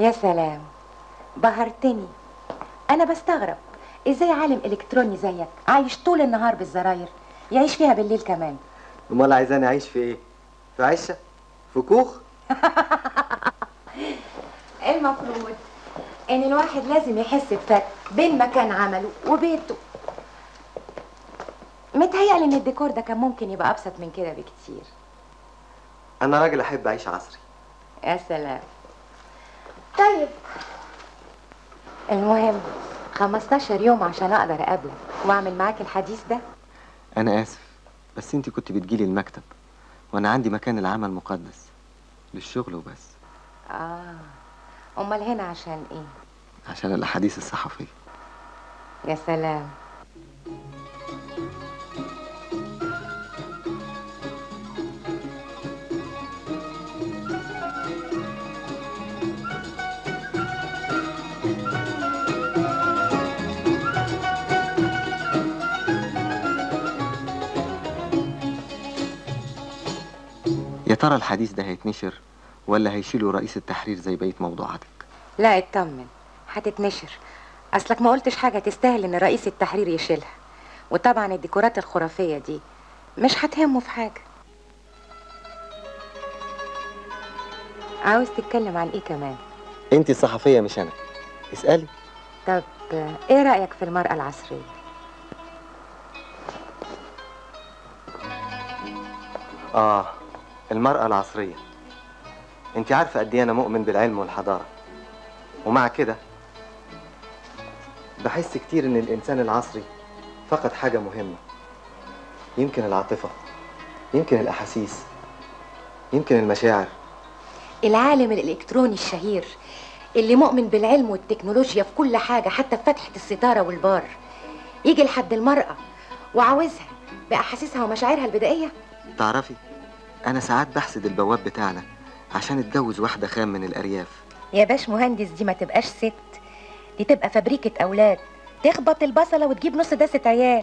يا سلام بهرتني انا بستغرب ازاي عالم الكتروني زيك عايش طول النهار بالزراير يعيش فيها بالليل كمان امال عايزاني اعيش في ايه في عشه في كوخ المفروض ان الواحد لازم يحس بفرق بين مكان عمله وبيته متهيألي ان الديكور ده كان ممكن يبقى ابسط من كده بكتير انا راجل احب اعيش عصري يا سلام طيب المهم 15 يوم عشان اقدر اقابلك واعمل معاك الحديث ده انا اسف بس انت كنت بتجيلي المكتب وانا عندي مكان العمل مقدس للشغل وبس اه امال هنا عشان ايه عشان الاحاديث الصحفيه يا سلام يا ترى الحديث ده هيتنشر ولا هيشيلوا رئيس التحرير زي بقيه موضوعاتك لا اطمن هتتنشر اصلك ما قلتش حاجه تستاهل ان رئيس التحرير يشيلها وطبعا الديكورات الخرافيه دي مش هتهمه في حاجه عاوز تتكلم عن ايه كمان انت الصحفيه مش انا اسالي طب ايه رايك في المراه العصريه اه المراه العصريه انت عارفه قد ايه انا مؤمن بالعلم والحضاره ومع كده بحس كتير ان الانسان العصري فقد حاجه مهمه يمكن العاطفه يمكن الاحاسيس يمكن المشاعر العالم الالكتروني الشهير اللي مؤمن بالعلم والتكنولوجيا في كل حاجه حتى في فتحه الستاره والبار يجي لحد المراه وعاوزها باحاسيسها ومشاعرها البدائيه تعرفي انا ساعات بحسد البواب بتاعنا عشان اتجوز واحده خام من الارياف يا باش مهندس دي ما تبقاش ست دي تبقى فبريكة أولاد تخبط البصلة وتجيب نص داسة عيال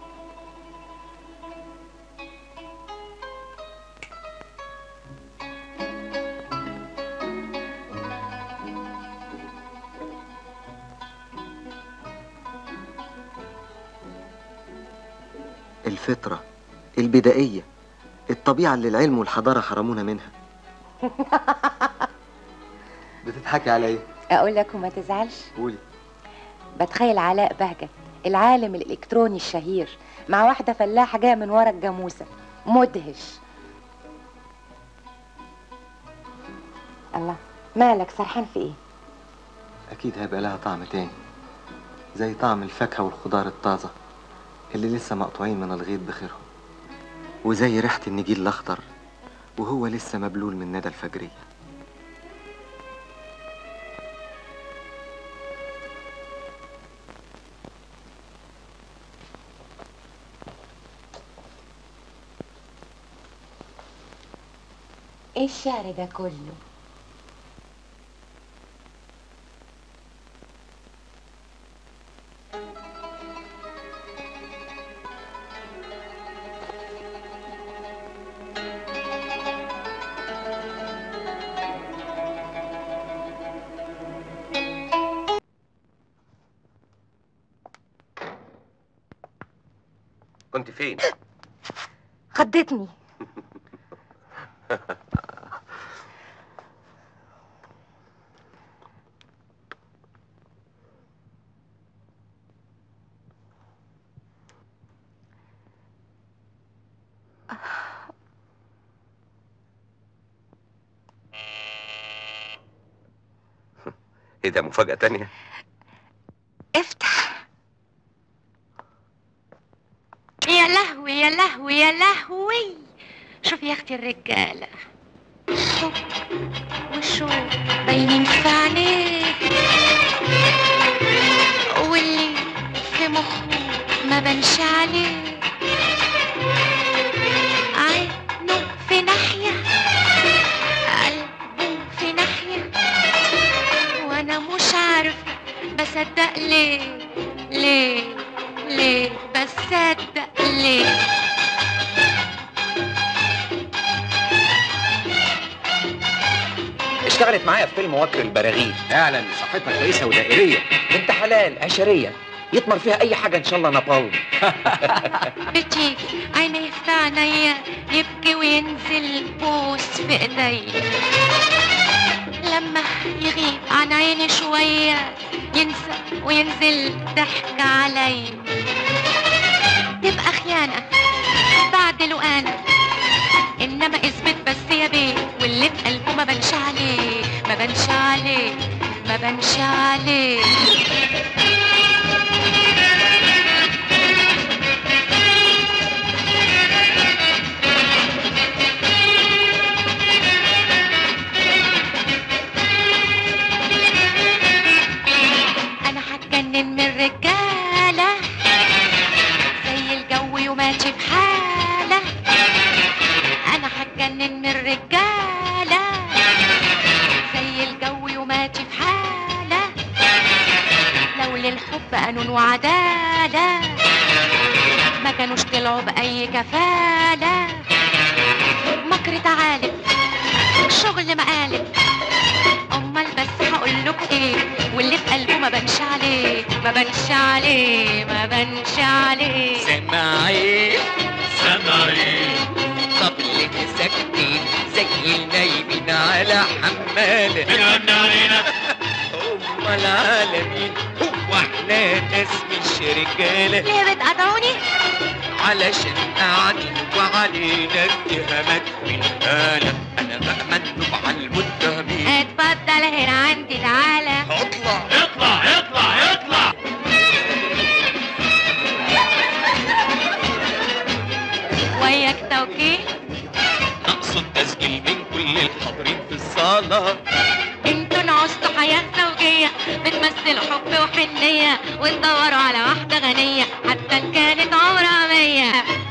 الفطره البدائيه الطبيعه اللي العلم والحضاره حرمونا منها بتضحكي على ايه أقول لك وما تزعلش قولي بتخيل علاء بهجت العالم الإلكتروني الشهير مع واحدة فلاحة جاية من ورا الجاموسة مدهش الله مالك سرحان في ايه اكيد هيبقى لها طعم تاني زي طعم الفاكهه والخضار الطازه اللي لسه مقطوعين من الغيط بخيرهم وزي ريحه النجيل الاخضر وهو لسه مبلول من ندى الفجريه ايه الشعر ده كله كنت فين؟ خضتني ايه ده مفاجأة تانية؟ افتح يا لهوي يا لهوي يا لهوي شوف يا اختي الرجاله الحب والشوق باينين في عينيه واللي في مخه ما بانش عليه عينه في ناحيه قلبه في ناحيه وانا مش عارفه بصدق ليه ليه ليه بصدق ليه اشتغلت معايا في فيلم وكر البراغيث فعلا صحتها كويسه ودائريه بنت حلال عشريه يطمر فيها اي حاجه ان شاء الله نابالم بتيجي عيني في عينيا يبكي وينزل بوس في ايديا لما يغيب عن عيني شوية ينسى وينزل ضحك عليا تبقى خيانة بعد انا انما اثبت بس يا بيه واللي في قلبه ما بنش عليه ما بنش عليه ما بنش عليه انا هتجنن من رجاله زي الجو يماشي في حاله انا هتجنن من رجاله زي الجو يماشي في حاله لو للحب قانون وعداله ما كانوش طلعوا باي كفاله مكر تعالب شغل مقالب امال بس هقول لكم ايه واللي في قلبه ما بنش عليه ما بنش عليه ما بنش عليه سمعين سمعين طب ليه ساكتين زي النايمين على حمالة بنغني علينا هم العالمين هو احنا ناس مش رجالة ليه بتقطعوني علشان قاعدين وعلينا اتهامات من آلة أنا مأمن على المتهمين اتفضل هنا عندي تعالى اطلع اطلع اطلع اطلع وياك توكيل أقصد تسجيل من كل الحاضرين في الصالة انتوا نعوزتوا حياة زوجية بتمثلوا حب وحنية وتدوروا على واحدة غنية حتى ان كانت عمرها مية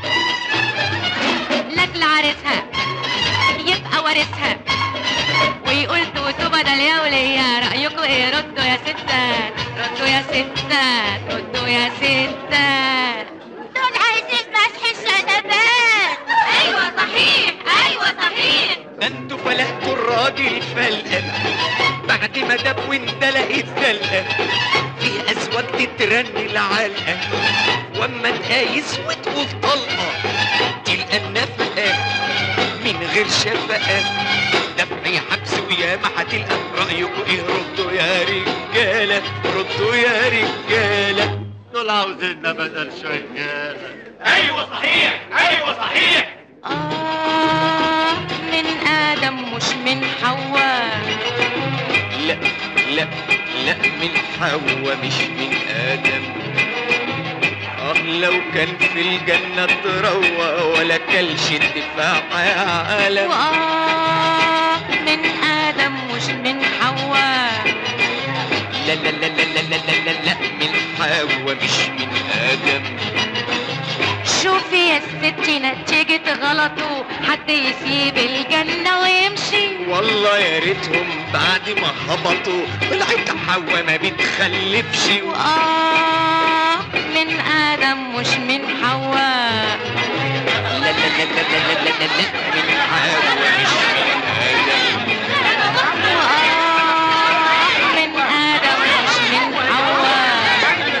لاجل عريسها يبقى وارثها ويقول توتو بدل يا ولية رأيكم ايه ردوا يا ستات ردوا يا ستات ردوا يا ستات دول عايزين مسح الشنبات ايوه صحيح ايوه صحيح ده انتوا فلقتوا الراجل فلقة بعد ما داب واندلق الزلقة في أزواج تترن العلقة واما تقايس وتقول طلقة تلقى النفقة من غير شفقة دفع حبس وياما هتلقى رأيكوا ايه ردوا يا رجالة ردوا يا رجالة دول عاوزيننا بدل شغالة ايوه صحيح ايوه صحيح آه من آدم مش من حواء لا لا لا من حواء مش من آدم آه لو كان في الجنة تروى ولا كلش الدفاع يا عالم وآه من آدم مش من حواء لا لا لا لا لا لا لا لا, لا من حواء مش من آدم شوفي يا ستي نتيجة غلطه حد يسيب الجنة ويمشي والله يا ريتهم بعد ما هبطوا طلعت حواء ما بتخلفش وآه من آدم مش من حواء لا لا لا لا لا لا لا لا لا من حواء مش من آدم وآه من آدم مش من حواء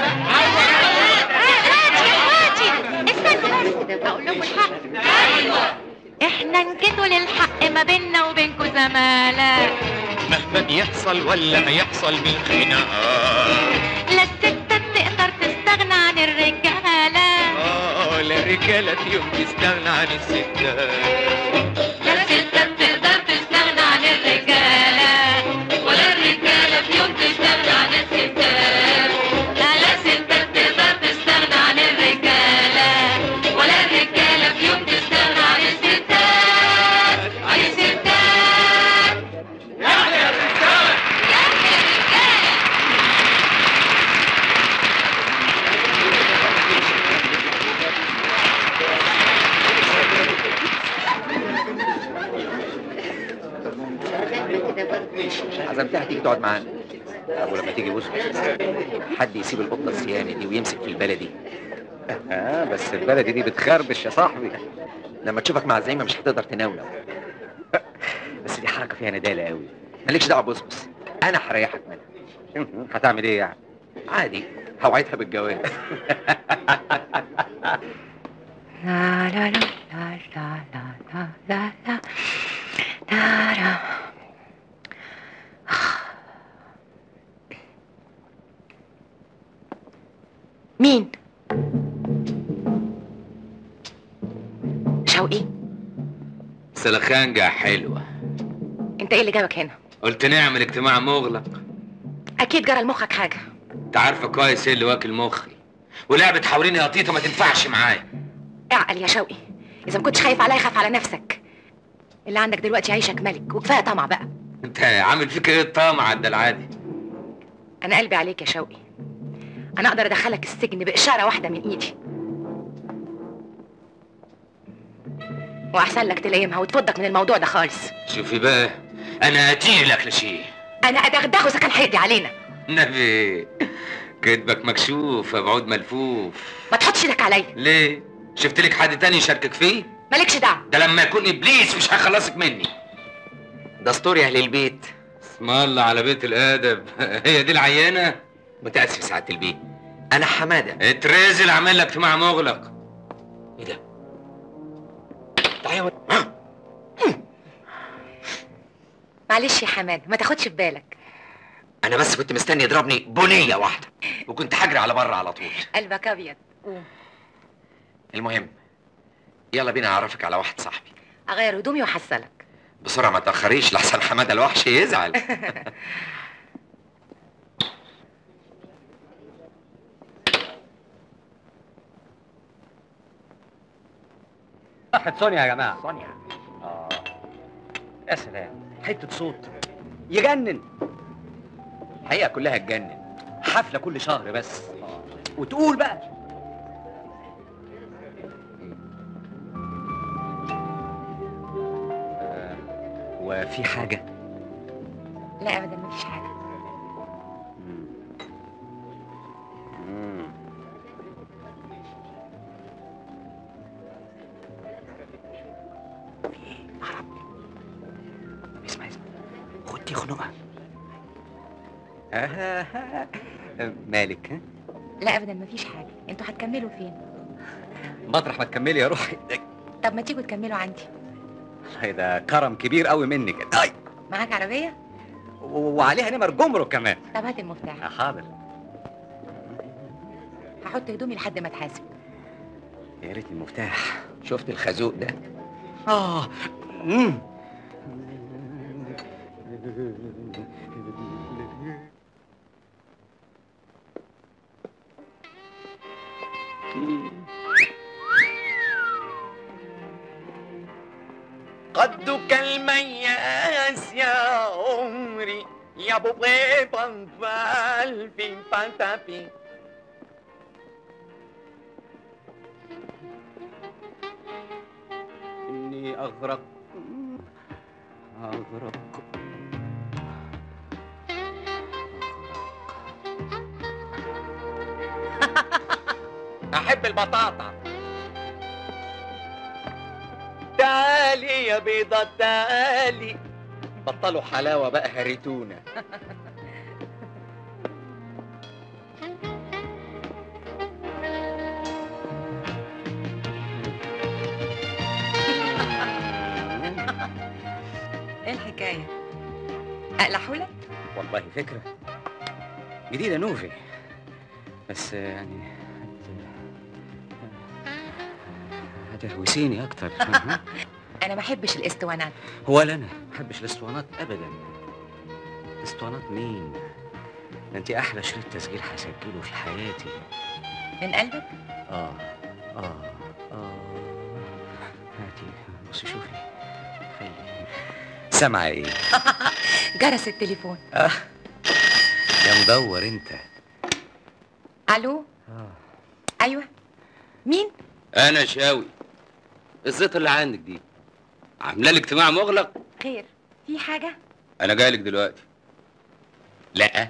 استنوا بس هقول لكم الحق احنا نجدوا للحق ما بيننا وبينكم زمالة مهما بيحصل ولا هيحصل من خناقات لا الستات تقدر تستغنى عن الرجالة اه لا رجالة فيهم تستغنى عن الستات لا الستات تقدر تستغنى عن الرجالة ولا الرجالة فيهم تستغنى عن الستات لا لا الستات تقدر تستغنى عن الرجالة ولا الرجالة فيهم تستغنى عن الستات عن الستات عزمتها تيجي تقعد معانا طب ولما تيجي بص حد يسيب القطه السيانه دي ويمسك في البلدي اه بس البلدي دي بتخربش يا صاحبي لما تشوفك مع الزعيمه مش هتقدر تناوله بس دي حركه فيها ندالة قوي مالكش دعوه بص بص انا هريحك منها هتعمل ايه يعني عادي هوعدها بالجواز لا لا لا لا لا لا لا لا لا لا مين؟ شوقي سلخانجة حلوة انت ايه اللي جابك هنا؟ قلت نعمل اجتماع مغلق اكيد جرى لمخك حاجه انت عارفة كويس ايه اللي واكل مخي ولعبة حوالين يا طيطة ما تنفعش معايا اعقل يا شوقي اذا ما كنتش خايف عليا خاف على نفسك اللي عندك دلوقتي عيشك ملك وكفايه طمع بقى انت عامل فيك ايه الطامع ده العادي انا قلبي عليك يا شوقي انا اقدر ادخلك السجن باشاره واحده من ايدي واحسن لك تلايمها وتفضك من الموضوع ده خالص شوفي بقى انا اتيلك لشيء انا ادغدغه اذا كان هيقضي علينا نبي كدبك مكشوف بعود ملفوف ما تحطش ايدك عليا ليه شفت لك حد تاني يشاركك فيه مالكش دعوه ده لما يكون ابليس مش هيخلصك مني دستور يا اهل البيت اسم الله على بيت الادب هي دي العيانه متاسف سعاده البيت انا حماده اترزل اعمل لك اجتماع مغلق ايه ده تعالى معلش يا حماد ما تاخدش في بالك انا بس كنت مستني يضربني بنيه واحده وكنت هجري على بره على طول قلبك ابيض قوم المهم يلا بينا اعرفك على واحد صاحبي اغير هدومي واحصلك بسرعه ما تاخريش لحسن حماده الوحش يزعل راحت سونيا يا جماعه صانيا اه يا سلام حته صوت يجنن الحقيقه كلها تجنن حفله كل شهر بس وتقول بقى آه، وفي حاجه لا ابدا مفيش حاجه مم. اسمع اسمع خد دي خنقه مالك ها؟ لا ابدا مفيش حاجه انتوا هتكملوا فين مطرح ما تكملي يا روحي طب ما تيجوا تكملوا عندي والله ده كرم كبير قوي منك أي. معاك عربيه و- وعليها نمر جمرك كمان طب هات المفتاح آه، حاضر هحط هدومي لحد ما اتحاسب يا ريت المفتاح شفت الخازوق ده اه مم. قدك المياس يا عمري يا ابو بيبان في باتابي إني أغرق أغرق احب البطاطا تعالي يا بيضة تعالي بطلوا حلاوه بقى هريتونا ايه الحكايه اقلحولك والله فكرة جديدة نوفي بس يعني هت- هتهوسيني أكتر انا ما احبش الاسطوانات ولا أنا ما بحبش الأسطوانات أبدا أسطوانات مين؟ ده أنت أحلى شريط تسجيل هسجله في حياتي من قلبك آه آه آه هاتي بصي شوفي خلي سامعة إيه؟ جرس التليفون يا مدور أنت الو آه. ايوه مين انا شاوي الزيطه اللي عندك دي عامله لي اجتماع مغلق خير في حاجه انا جاي لك دلوقتي لا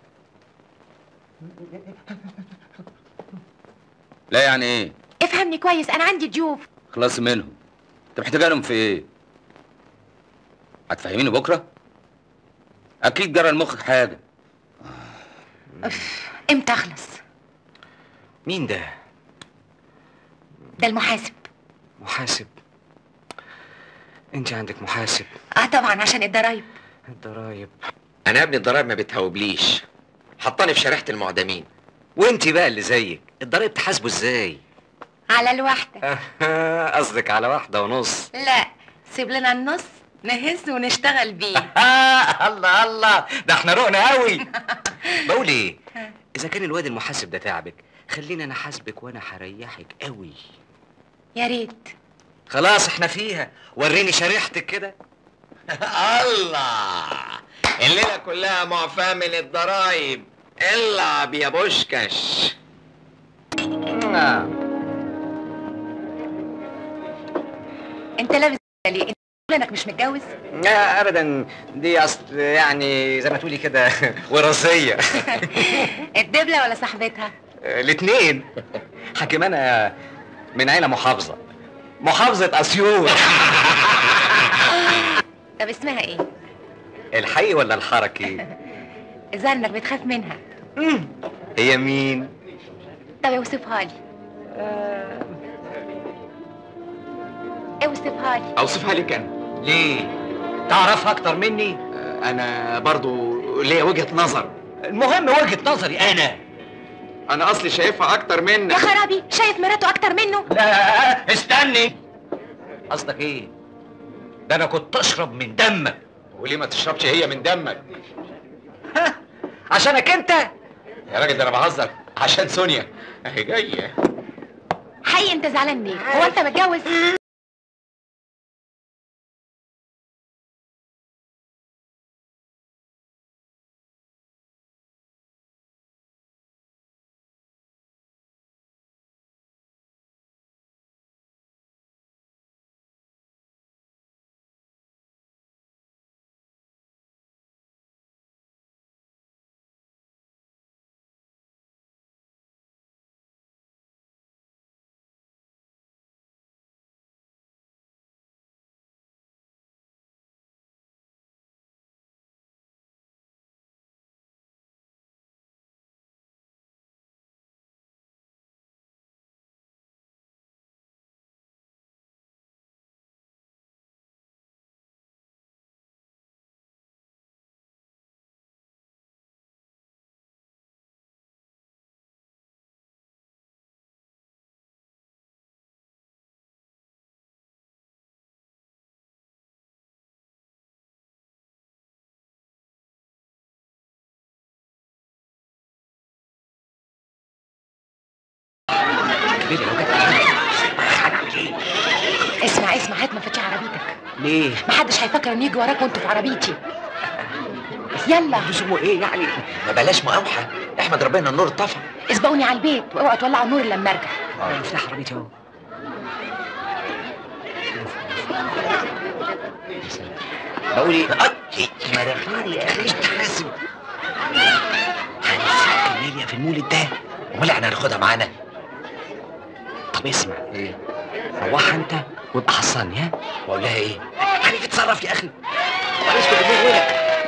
لا يعني ايه افهمني كويس انا عندي ضيوف خلاص منهم انت محتاجه لهم في ايه هتفهميني بكره اكيد جرى لمخك حاجه أف، امتى اخلص مين ده ده المحاسب محاسب انت عندك محاسب اه طبعا عشان الضرايب الضرايب انا يا ابني الضرايب ما بتهوبليش حطاني في شريحه المعدمين وانت بقى اللي زيك الضرايب تحاسبه ازاي على الواحدة قصدك على واحده ونص لا سيب لنا النص نهز ونشتغل بيه الله الله ده احنا رقنا قوي بقول ايه اذا كان الواد المحاسب ده تعبك خلينا انا حاسبك وانا هريحك قوي يا ريت خلاص احنا فيها وريني شريحتك كده الله الليله كلها معفاه من الضرايب العب يا بوشكش انت لابس ليه انت بتقول انك مش متجوز لا ابدا دي اصل يعني زي ما تقولي كده وراثيه الدبلة ولا صاحبتها الاثنين حكيم انا من عيله محافظه محافظه اسيوط طب اسمها ايه الحي ولا الحركي الظاهر انك بتخاف منها هي مين طب اوصفها لي اوصفها لي اوصفها لك انا ليه تعرفها اكتر مني انا برضو ليا وجهه نظر المهم وجهه نظري انا انا اصلي شايفها اكتر يا منك خرابي شايف مراته اكتر منه لا استني قصدك ايه ده انا كنت اشرب من دمك وليه ما تشربش هي من دمك عشانك انت يا راجل ده انا بهزر عشان سونيا اهي جايه حي انت زعلان ليه هو انت متجوز ليه لو جت هنعمل ايه اسمع اسمع هات مفاتيح عربيتك ليه محدش هيفكر انه يجي وراك وانت في عربيتي يلا لزومه ايه يعني ما بلاش مقاوحه احمد ربنا النور اتطفى اسبقوني على البيت واوعوا تولعوا النور الا لما ارجع اه مفتاح عربيتي اهو بقول ايه مرغيني يا اخي حاسب هنسافر ليليا في المولد ده امال احنا هناخدها معانا طب اسمع ايه روحها انت وابقى حصاني ها واقول لها ايه عليك اتصرف يا اخي طب اسكت النور وينك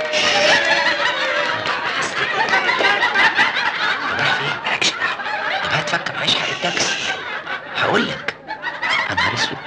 رايح فين مالكش دعوه طب هتفكر معيش حق التاكسي هقول لك يا نهار اسود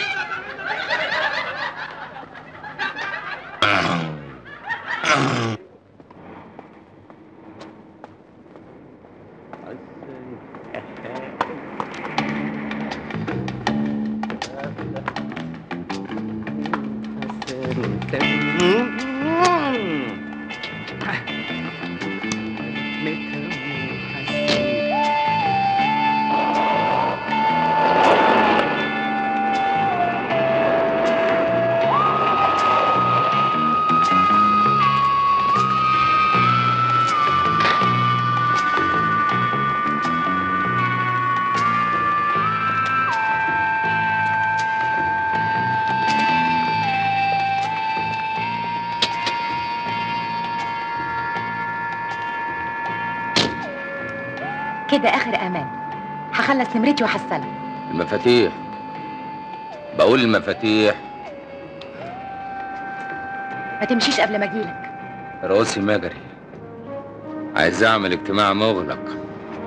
كده اخر امان هخلص نمرتي واحصلك المفاتيح بقول المفاتيح ما تمشيش قبل ما اجيلك رؤوسي مجري عايز اعمل اجتماع مغلق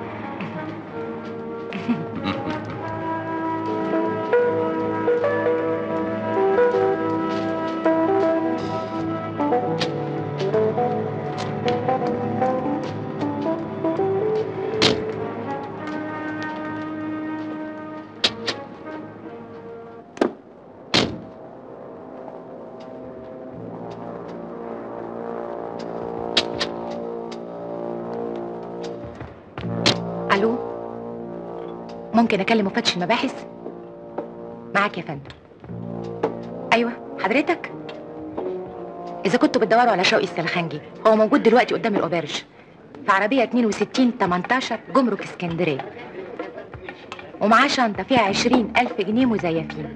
الو ممكن اكلم مفتش المباحث معاك يا فندم ايوه حضرتك اذا كنتوا بتدوروا على شوقي السلخنجي هو موجود دلوقتي قدام الاوبرج في عربيه 62 18 جمرك اسكندريه ومعاه شنطه فيها 20 الف جنيه مزيفين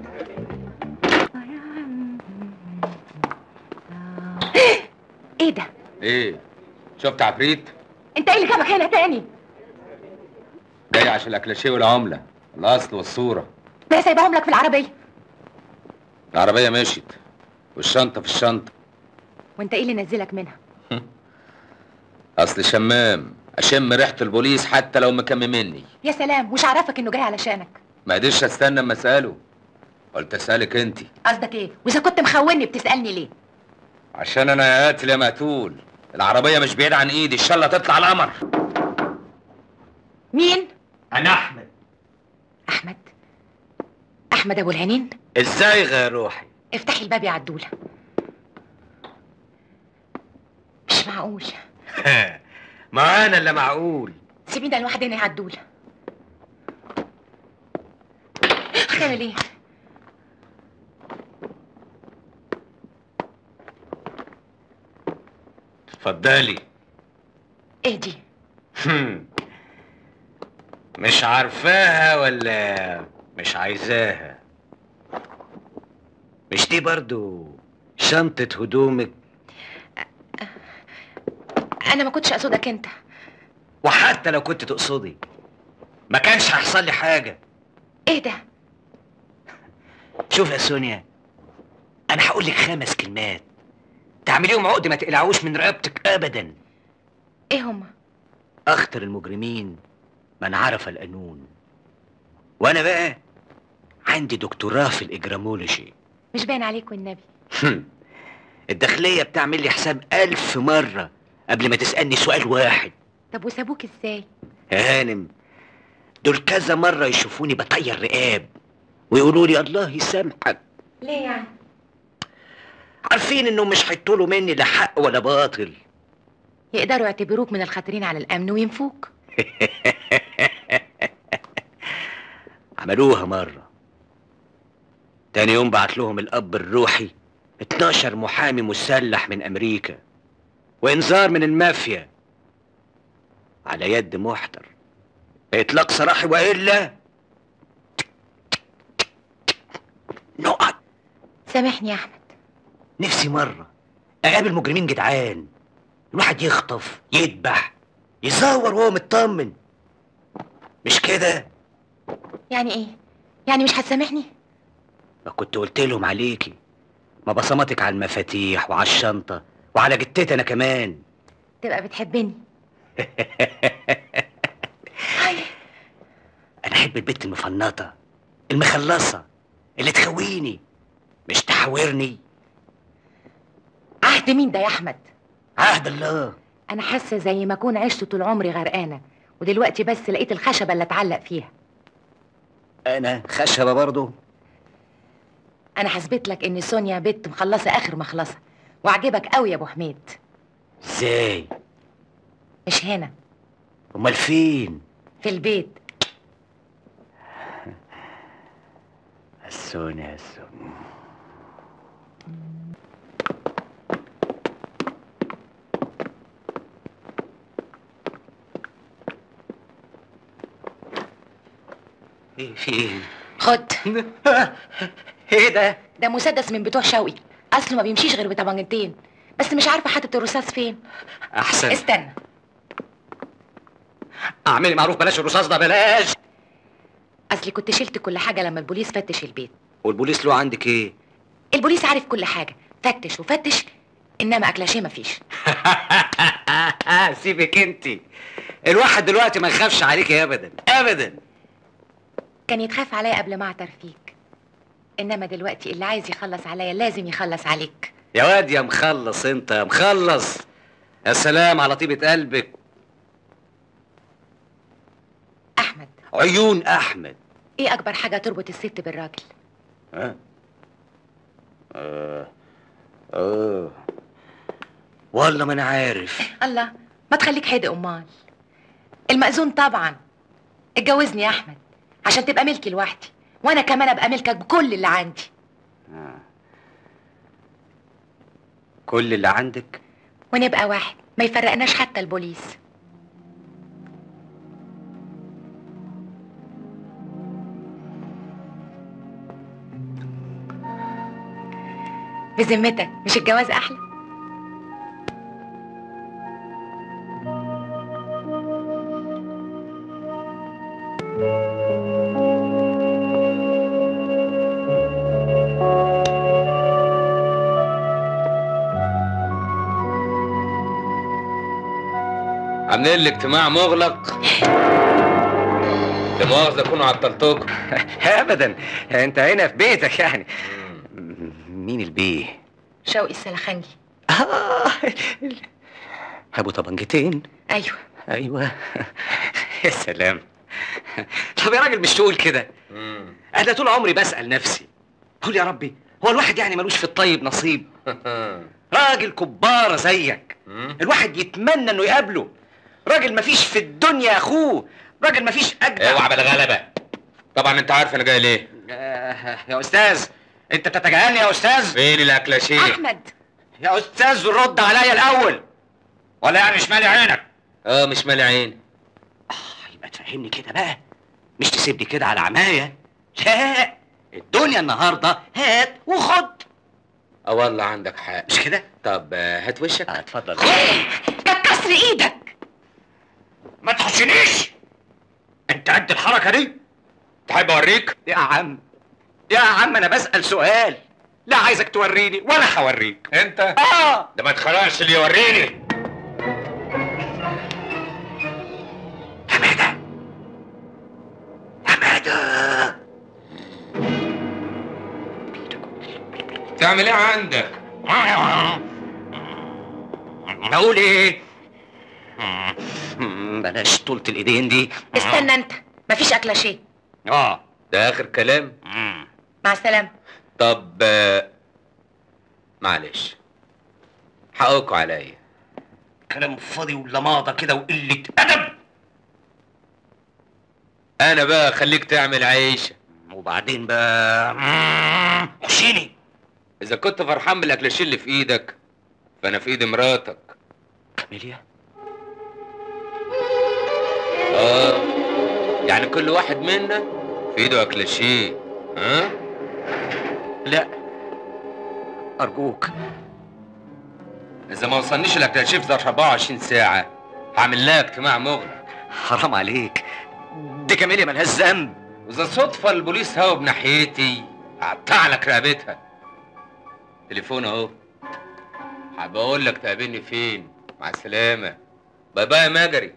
ايه ده ايه شفت عفريت انت ايه اللي جابك هنا تاني جاي عشان الاكلاشيه والعمله الاصل والصوره ده سايبهم لك في العربيه العربيه مشيت والشنطه في الشنطه وانت ايه اللي نزلك منها اصل شمام اشم ريحه البوليس حتى لو مكممني يا سلام مش عرفك انه جاي علشانك ما قدرش استنى اما اساله قلت اسالك انت قصدك ايه واذا كنت مخوني بتسالني ليه عشان انا يا قاتل يا مقتول العربيه مش بعيد عن ايدي ان شاء الله تطلع القمر مين انا احمد احمد احمد ابو العينين ازاي يا روحي افتحي الباب يا عدوله مش معقول ما انا اللي معقول سيبينا لوحدنا يا عدوله هتعمل ايه اتفضلي ايه دي هم. مش عارفاها ولا مش عايزاها مش دي برضو شنطة هدومك انا ما كنتش اقصدك انت وحتى لو كنت تقصدي ما كانش هيحصل لي حاجة ايه ده شوف يا سونيا انا هقول لك خمس كلمات تعمليهم عقد ما تقلعوش من رقبتك ابدا ايه هما اخطر المجرمين من عرف القانون وانا بقى عندي دكتوراه في الاجرامولوجي مش باين عليك والنبي هم. الداخلية بتعمل لي حساب ألف مرة قبل ما تسألني سؤال واحد طب وسابوك ازاي يا هانم دول كذا مرة يشوفوني بطير رقاب ويقولوا لي الله يسامحك ليه يعني عارفين انهم مش هيطولوا مني لا حق ولا باطل يقدروا يعتبروك من الخطرين على الامن وينفوك عملوها مرة تاني يوم بعت لهم الأب الروحي 12 محامي مسلح من أمريكا وإنذار من المافيا على يد محضر إطلاق سراحي وإلا نقط سامحني يا احمد نفسي مرة أقابل مجرمين جدعان الواحد يخطف يذبح يزور وهو مطمن مش كده يعني ايه يعني مش هتسامحني ما كنت قلت لهم عليكي ما بصمتك على المفاتيح وعلى الشنطة وعلى جتتي أنا كمان تبقى بتحبني أنا أحب البت المفنطة المخلصة اللي تخويني مش تحاورني عهد مين ده يا احمد عهد الله انا حاسه زي ما اكون عشت طول عمري غرقانه ودلوقتي بس لقيت الخشبه اللي اتعلق فيها أنا خشبة برضو انا حسبت لك ان سونيا بنت مخلصه اخر مخلصه وعجبك قوي يا ابو حميد إزاي مش هنا أمال فين في البيت السوني السوني ايه في ايه؟ خد ايه ده؟ ده مسدس من بتوع شوقي اصله ما بيمشيش غير بطبنجتين بس مش عارفه حاطط الرصاص فين احسن استنى اعملي معروف بلاش الرصاص ده بلاش اصلي كنت شلت كل حاجه لما البوليس فتش البيت والبوليس له عندك ايه؟ البوليس عارف كل حاجه فتش وفتش انما اكلاشيه مفيش سيبك انت الواحد دلوقتي ما يخافش عليك ابدا ابدا كان يتخاف عليا قبل ما اعتر فيك انما دلوقتي اللي عايز يخلص عليا لازم يخلص عليك يا واد يا مخلص انت يا مخلص يا سلام على طيبة قلبك احمد عيون احمد ايه اكبر حاجه تربط الست بالراجل ها اه اه والله ما انا عارف الله ما تخليك حدق امال المأذون طبعا اتجوزني يا احمد عشان تبقى ملكي لوحدي وانا كمان ابقى ملكك بكل اللي عندي كل اللي عندك ونبقى واحد ما يفرقناش حتى البوليس بذمتك مش الجواز احلى عاملين الاجتماع مغلق لا مؤاخذة كونوا عطلتوكم ابدا انت هنا في بيتك يعني مين البيه شوقي السلخنجي آه، ابو طبنجتين ايوه ايوه يا سلام طب يا راجل مش تقول كده انا طول عمري بسال نفسي قول يا ربي هو الواحد يعني ملوش في الطيب نصيب راجل كبارة زيك الواحد يتمنى انه يقابله راجل مفيش في الدنيا اخوه راجل مفيش اجدع اوعى بالغلبة طبعا انت عارف انا جاي ليه آه، يا استاذ انت بتتجاهلني يا استاذ فين الاكلاشيه احمد يا استاذ رد عليا الاول ولا يعني مش مالي عينك اه مش مالي عين يبقى تفهمني كده بقى مش تسيبني كده على عماية لا الدنيا النهارده هات وخد اه والله عندك حق مش كده طب آه، هات وشك اه اتفضل كانت كسر ايدك ما تخشنيش انت قد الحركه دي تحب اوريك يا عم يا عم انا بسال سؤال لا عايزك توريني ولا هوريك انت اه ده ما اتخرجش اللي يوريني حماده حماده تعمل ايه عندك اقول ايه مم، بلاش طولة الايدين دي استنى انت مفيش اكلاشيه اه ده اخر كلام مم. مع السلامه طب آه، معلش حقكوا عليا كلام فاضي ولماضه كده وقله ادب انا بقى خليك تعمل عيشه وبعدين بقى مم، خشيني اذا كنت فرحان بالاكلاشيه اللي في ايدك فانا في ايد مراتك كاميليا اه يعني كل واحد منا في ايده اكلاشيه ها لا ارجوك اذا ما وصلنيش الاكلاشيه في ظرف 24 ساعه هعمل لها اجتماع مغلق حرام عليك دي كاميليا ملهاش ذنب واذا صدفه البوليس هوا بناحيتي هقطع لك رقبتها تليفون اهو هبقول لك تقابلني فين مع السلامه باي باي يا مجري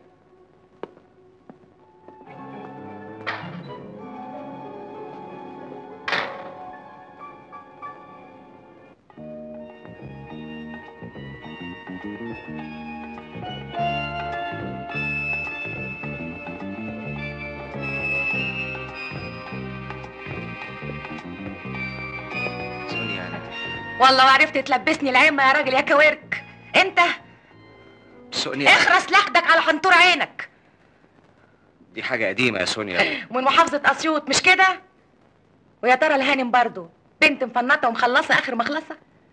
سونيا انا والله وعرفت تلبسني العمة يا راجل يا كويرك انت سونيا اخرس لحدك على حنطور عينك دي حاجه قديمه يا سونيا ومن محافظة اسيوط مش كده ويا ترى الهانم برضو بنت مفنطة ومخلصة اخر مخلصة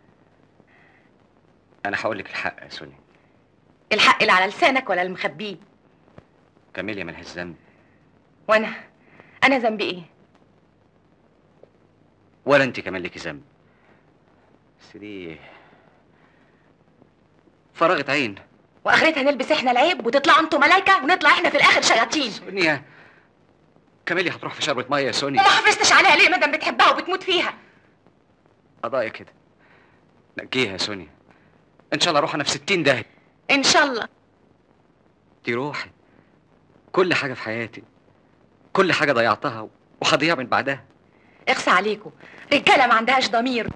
انا هقول لك الحق يا سونيا الحق اللي على لسانك ولا المخبيه كاميليا ملهاش ذنب وانا انا ذنبي ايه ولا انت كمان ليكي ذنب بس دي فرغت عين واخرتها نلبس احنا العيب وتطلعوا انتوا ملايكة ونطلع احنا في الاخر شياطين سونيا كاميليا هتروح في شربة ميه يا وما سونيا حافظتش عليها ليه مادام بتحبها وبتموت فيها قضايا كده نجيها يا سونيا ان شاء الله اروح انا في 60 داهيه ان شاء الله دي روحي كل حاجه في حياتي كل حاجه ضيعتها وهضيع من بعدها اخسى عليكم رجاله ما عندهاش ضمير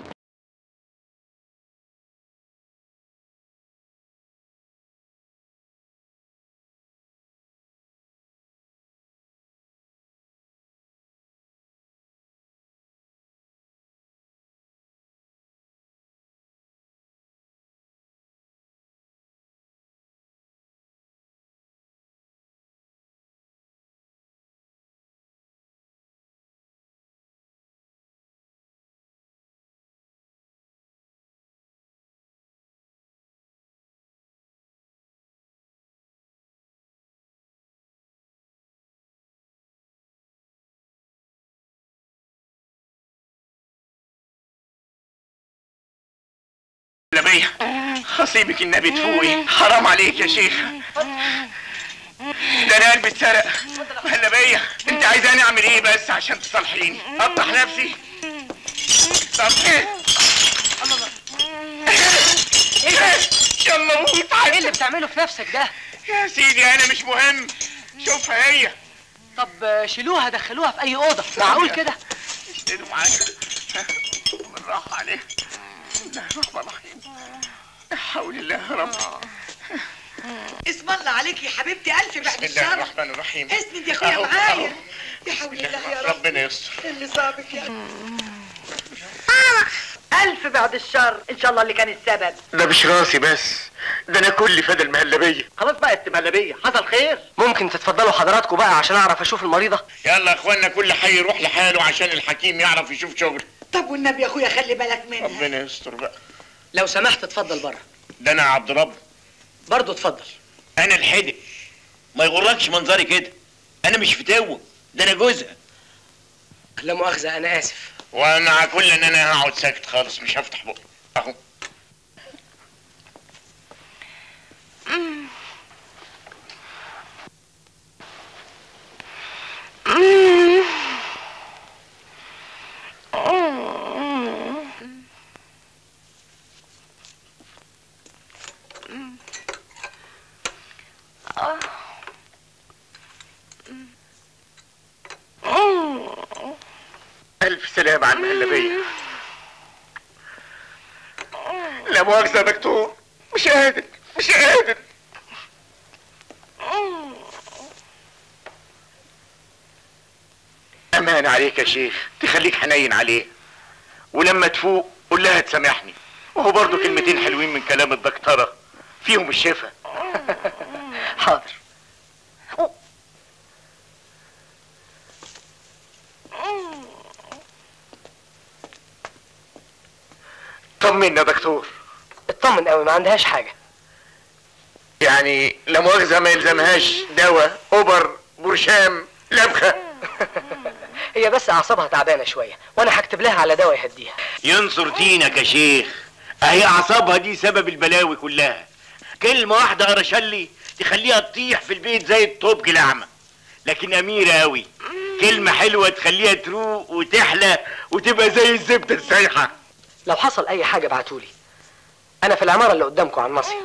نبي خصيبك النبي تفوقي حرام عليك يا شيخ ده انا قلبي اتسرق هلا بيا انت عايزاني اعمل ايه بس عشان تصالحيني افتح نفسي طب ايه يلا موت ايه اللي بتعمله في نفسك ده يا سيدي انا مش مهم شوفها هي طب شيلوها دخلوها في اي اوضه معقول كده اشتروا معايا بالراحه عليك بسم الله الرحمن الرحيم لا حول الله يا رب اسم الله عليك يا حبيبتي الف بعد بسم الله الشر الرحمن الرحيم اسند يا اخويا أهو، معايا أهو. يا حول بسم الله يا رب ربنا يستر اللي صابك يا الف بعد الشر ان شاء الله اللي كان السبب ده مش راسي بس ده انا كل فدا المهلبيه خلاص بقى التمهلبيه حصل خير ممكن تتفضلوا حضراتكم بقى عشان اعرف اشوف المريضه يلا يا اخوانا كل حي يروح لحاله عشان الحكيم يعرف يشوف شغل طب والنبي يا اخويا خلي بالك منها ربنا يستر بقى لو سمحت اتفضل بره ده انا عبد رب برضه اتفضل انا الحدق ما يغركش منظري كده انا مش فتوه ده انا جوزها لا مؤاخذه انا اسف وانا كل ان انا هقعد ساكت خالص مش هفتح بقي اهو الف سلام على المهلبيه لا مؤاخذه يا دكتور مش قادر مش قادر امان عليك يا شيخ تخليك حنين عليه ولما تفوق قول لها تسامحني وهو برضه كلمتين حلوين من كلام الدكتوره فيهم الشفا حاضر طمنا يا دكتور اطمن قوي ما عندهاش حاجه يعني لا مؤاخذه ما يلزمهاش دواء اوبر برشام لبخه هي بس اعصابها تعبانه شويه وانا هكتب لها على دواء يهديها ينصر دينك يا شيخ اهي اعصابها دي سبب البلاوي كلها كلمه واحده قرشلي تخليها تطيح في البيت زي الطوب الاعمى لكن اميره قوي كلمه حلوه تخليها تروق وتحلى وتبقى زي الزبده السايحه لو حصل اي حاجه ابعتولي انا في العماره اللي قدامكم على الناصيه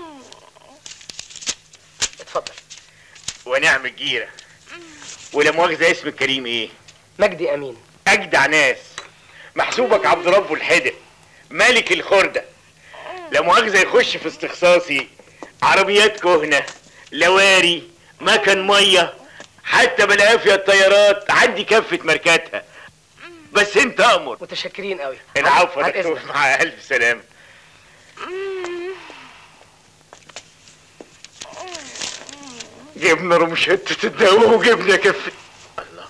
اتفضل ونعم الجيره ولا مؤاخذه اسم الكريم ايه مجدي امين اجدع ناس محسوبك عبد ربه الحدق ملك الخردة لا مؤاخذة يخش في استخصاصي عربيات كهنة لواري مكن مية حتى بالعافية الطيارات عندي كفة ماركاتها بس انت امر متشكرين قوي العفو يا عن دكتور إذنك. مع الف سلامة جبنا رمشتة الدواء وجبنا كفة الله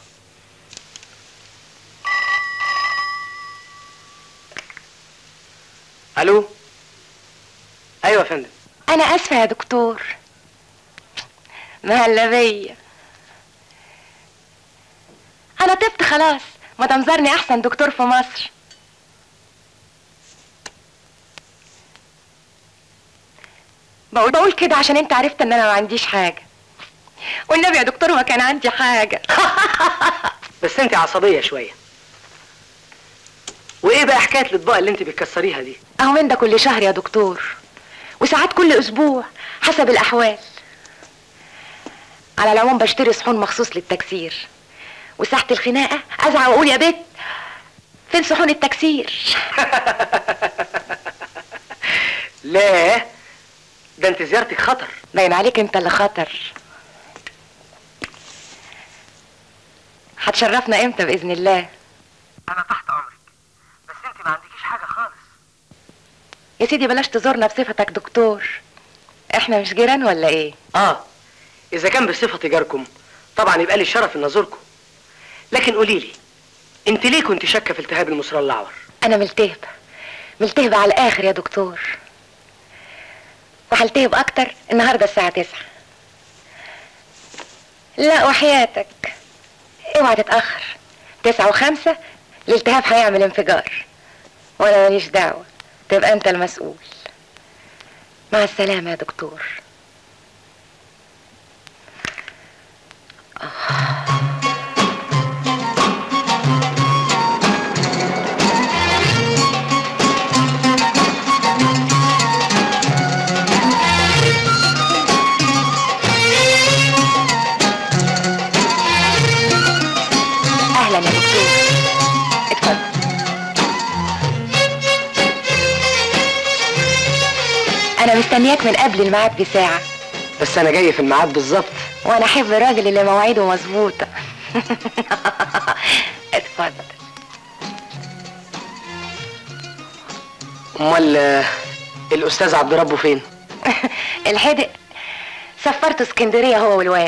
الو ايوه يا فندم انا اسفه يا دكتور مهلا بيا انا طبت خلاص ما تنظرني احسن دكتور في مصر بقول بقول كده عشان انت عرفت ان انا ما عنديش حاجه والنبي يا دكتور ما كان عندي حاجه بس انت عصبيه شويه وايه بقى حكايه الاطباق اللي انت بتكسريها دي اهو من ده كل شهر يا دكتور وساعات كل اسبوع حسب الاحوال على العموم بشتري صحون مخصوص للتكسير وساعة الخناقة ازعق واقول يا بت فين صحون التكسير لا ده انت زيارتك خطر باين عليك انت اللي خطر هتشرفنا امتى باذن الله انا تحت امرك بس انت ما عندكيش حاجه خالص يا سيدي بلاش تزورنا بصفتك دكتور احنا مش جيران ولا ايه اه اذا كان بصفتي جاركم طبعا يبقى لي الشرف ان ازوركم لكن قولي لي انت ليه كنت شاكه في التهاب المصرى الاعور انا ملتهبة ملتهبة على الاخر يا دكتور وهلتهب اكتر النهاردة الساعة تسعة لا وحياتك اوعى تتأخر تسعة وخمسة الالتهاب هيعمل انفجار وانا ماليش دعوة تبقى انت المسؤول مع السلامة يا دكتور اهلا يا دكتور اتفضل انا مستنياك من قبل الميعاد بساعة بس انا جاي في الميعاد بالظبط وانا احب الراجل اللي مواعيده مظبوطة اتفضل امال آه، الاستاذ عبد ربه فين الحدق سفرته اسكندرية هو والواد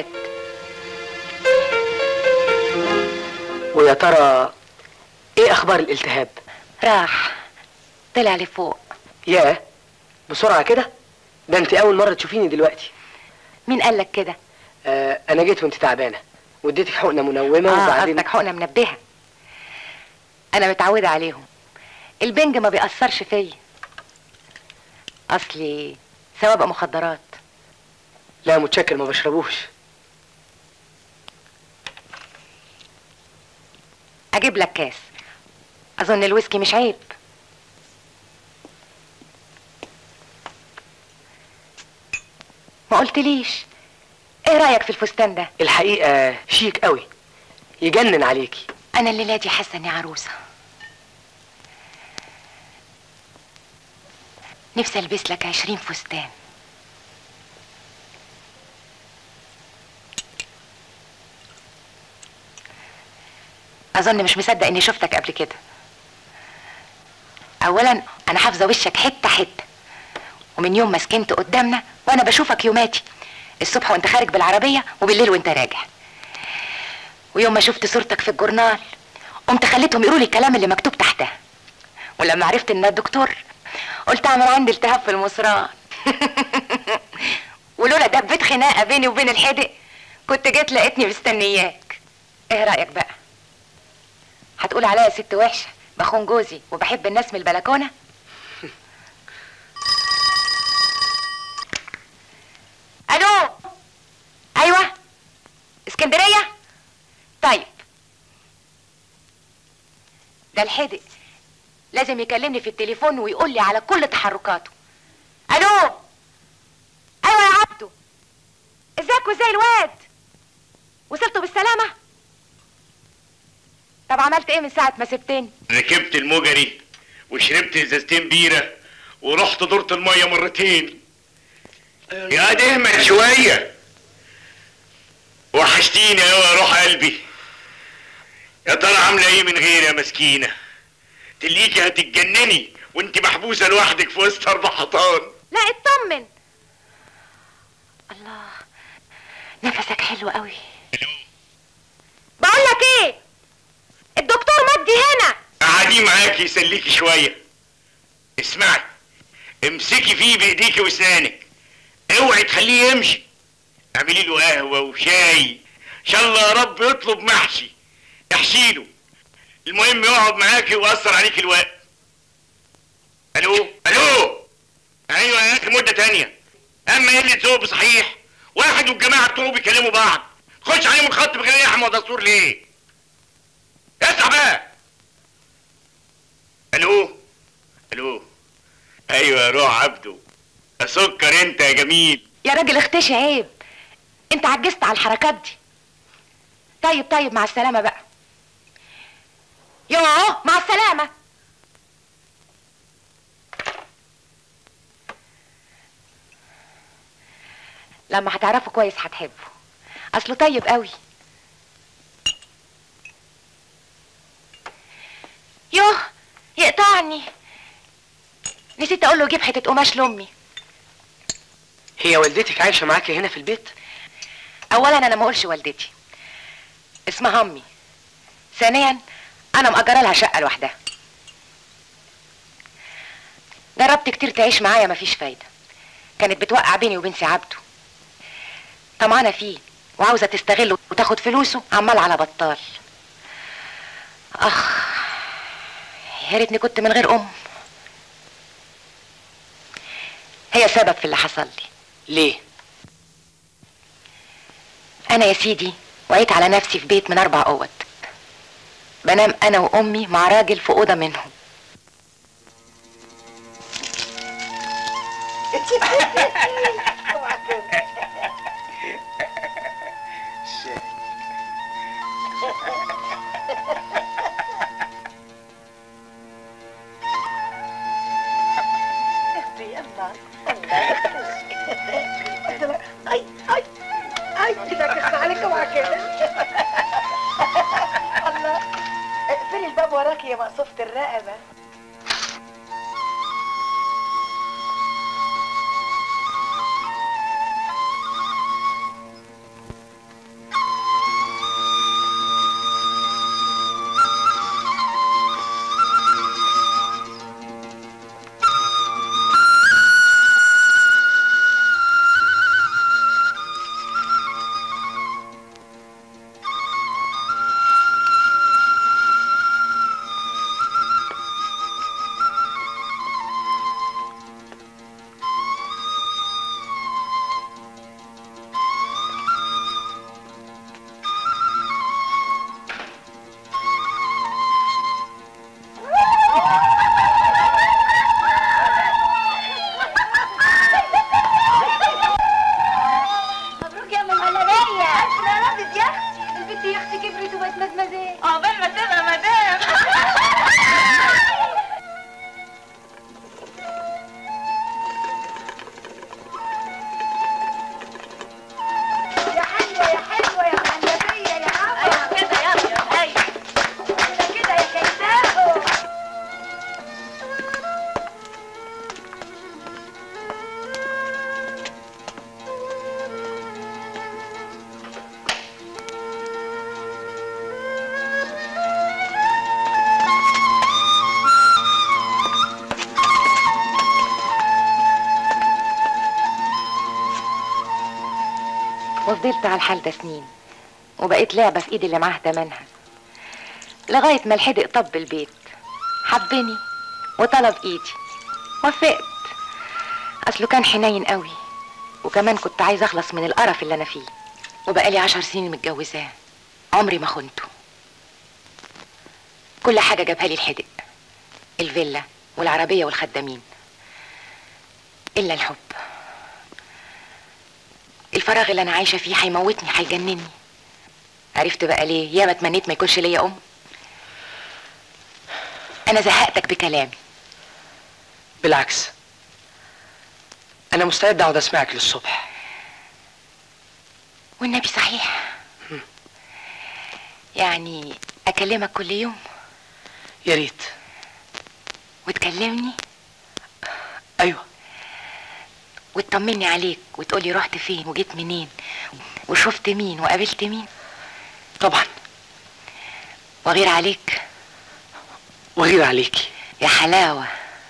ويا ترى ايه اخبار الالتهاب راح طلع لفوق ياه بسرعه كده ده انت اول مره تشوفيني دلوقتي مين قال لك كده آه انا جيت وانت تعبانه واديتك حقنه منومه اه وبعدين قصدك حقنة منبهة انا متعودة عليهم البنج ما بيأثرش فيا اصلي سوابق مخدرات لا متشكر ما بشربوش اجيب لك كاس اظن الويسكي مش عيب ما قلتليش ايه رايك في الفستان ده الحقيقه شيك قوي يجنن عليكي انا الليله دي حاسه اني عروسه نفسي البس لك عشرين فستان اظن مش مصدق اني شفتك قبل كده اولا انا حافظه وشك حته حته ومن يوم ما سكنت قدامنا وانا بشوفك يوماتي الصبح وانت خارج بالعربيه وبالليل وانت راجع ويوم ما شفت صورتك في الجورنال قمت خليتهم يقولوا لي الكلام اللي مكتوب تحتها ولما عرفت ان الدكتور قلت اعمل عندي التهاب في المصران ولولا دبت خناقه بيني وبين الحدق كنت جيت لقيتني مستنياك ايه رايك بقى هتقول عليا ست وحشه بخون جوزي وبحب الناس من البلكونه الو ايوه اسكندريه طيب ده الحدق لازم يكلمني في التليفون ويقول لي على كل تحركاته الو ايوه يا عبدو ازيك وازاي الواد وصلتوا بالسلامه طب عملت ايه من ساعه ما سبتني ركبت المجري وشربت ازازتين بيره ورحت دورة المية مرتين يا ده اهمل شوية وحشتيني اوي يا روح قلبي يا ترى عاملة ايه من غيري يا مسكينة تليكي هتتجنني وانت محبوسة لوحدك في وسط اربع حيطان لا اطمن الله نفسك حلو قوي بقول لك ايه الدكتور مجدي هنا قاعدين معاكي يسليكي شوية اسمعي امسكي فيه بايديكي واسنانك اوعي تخليه يمشي اعملي له قهوة وشاي ان شاء الله يا رب يطلب محشي احشي له المهم يقعد معاكي ويأثر عليك الوقت الو الو ايوه يا اخي مدة تانية اما قلة ذوق صحيح واحد والجماعة بتوعه بيكلموا بعض خش عليهم الخط بغير لحم ودستور ليه اسمع بقى الو الو ايوه يا روح عبده سكر انت يا جميل يا راجل اختشي عيب انت عجزت على الحركات دي طيب طيب مع السلامة بقى يوه مع السلامة لما هتعرفه كويس هتحبه اصله طيب قوي يوه يقطعني نسيت اقول له جيب حته قماش لامي هي والدتك عايشه معاكي هنا في البيت اولا انا ما اقولش والدتي اسمها امي ثانيا انا مأجره لها شقه لوحدها جربت كتير تعيش معايا مفيش فايده كانت بتوقع بيني وبين سي عبده طمعانه فيه وعاوزه تستغله وتاخد فلوسه عمال على بطال اخ يا ريتني كنت من غير ام هي سبب في اللي حصل لي ليه انا يا سيدي وعيت على نفسي في بيت من اربع اوض بنام انا وامي مع راجل في اوضه منهم اي اي اي كده كخ عليك اوعى كده الله اقفلي الباب وراك يا مقصوفة الرقبة مبروك يا ام مهلبيه انا رابط يا اختي البنت يا اختي كبرت وبقت مزمزه عقبال ما تبقى مدام يا حلوة يا حلوة يا مهلبية يا عم ايوه كده يلا يا ايوه كده كده يا كيساء وفضلت على الحال ده سنين وبقيت لعبة في ايدي اللي معاها تمنها لغاية ما الحدق طب البيت حبني وطلب ايدي وافقت اصله كان حنين قوي وكمان كنت عايزة اخلص من القرف اللي انا فيه وبقالي عشر سنين متجوزاه عمري ما خنته كل حاجة جابها لي الحدق الفيلا والعربية والخدامين إلا الحب الفراغ اللي أنا عايشة فيه هيموتني هيجنني عرفت بقى ليه ياما اتمنيت ما يكونش ليا أم أنا زهقتك بكلامي بالعكس انا مستعد اقعد اسمعك للصبح والنبي صحيح يعني أكلمك كل يوم يا ريت وتكلمني ايوه وتطمني عليك وتقولي رحت فين وجيت منين وشفت مين وقابلت مين طبعا وغير عليك وغير عليكي يا حلاوة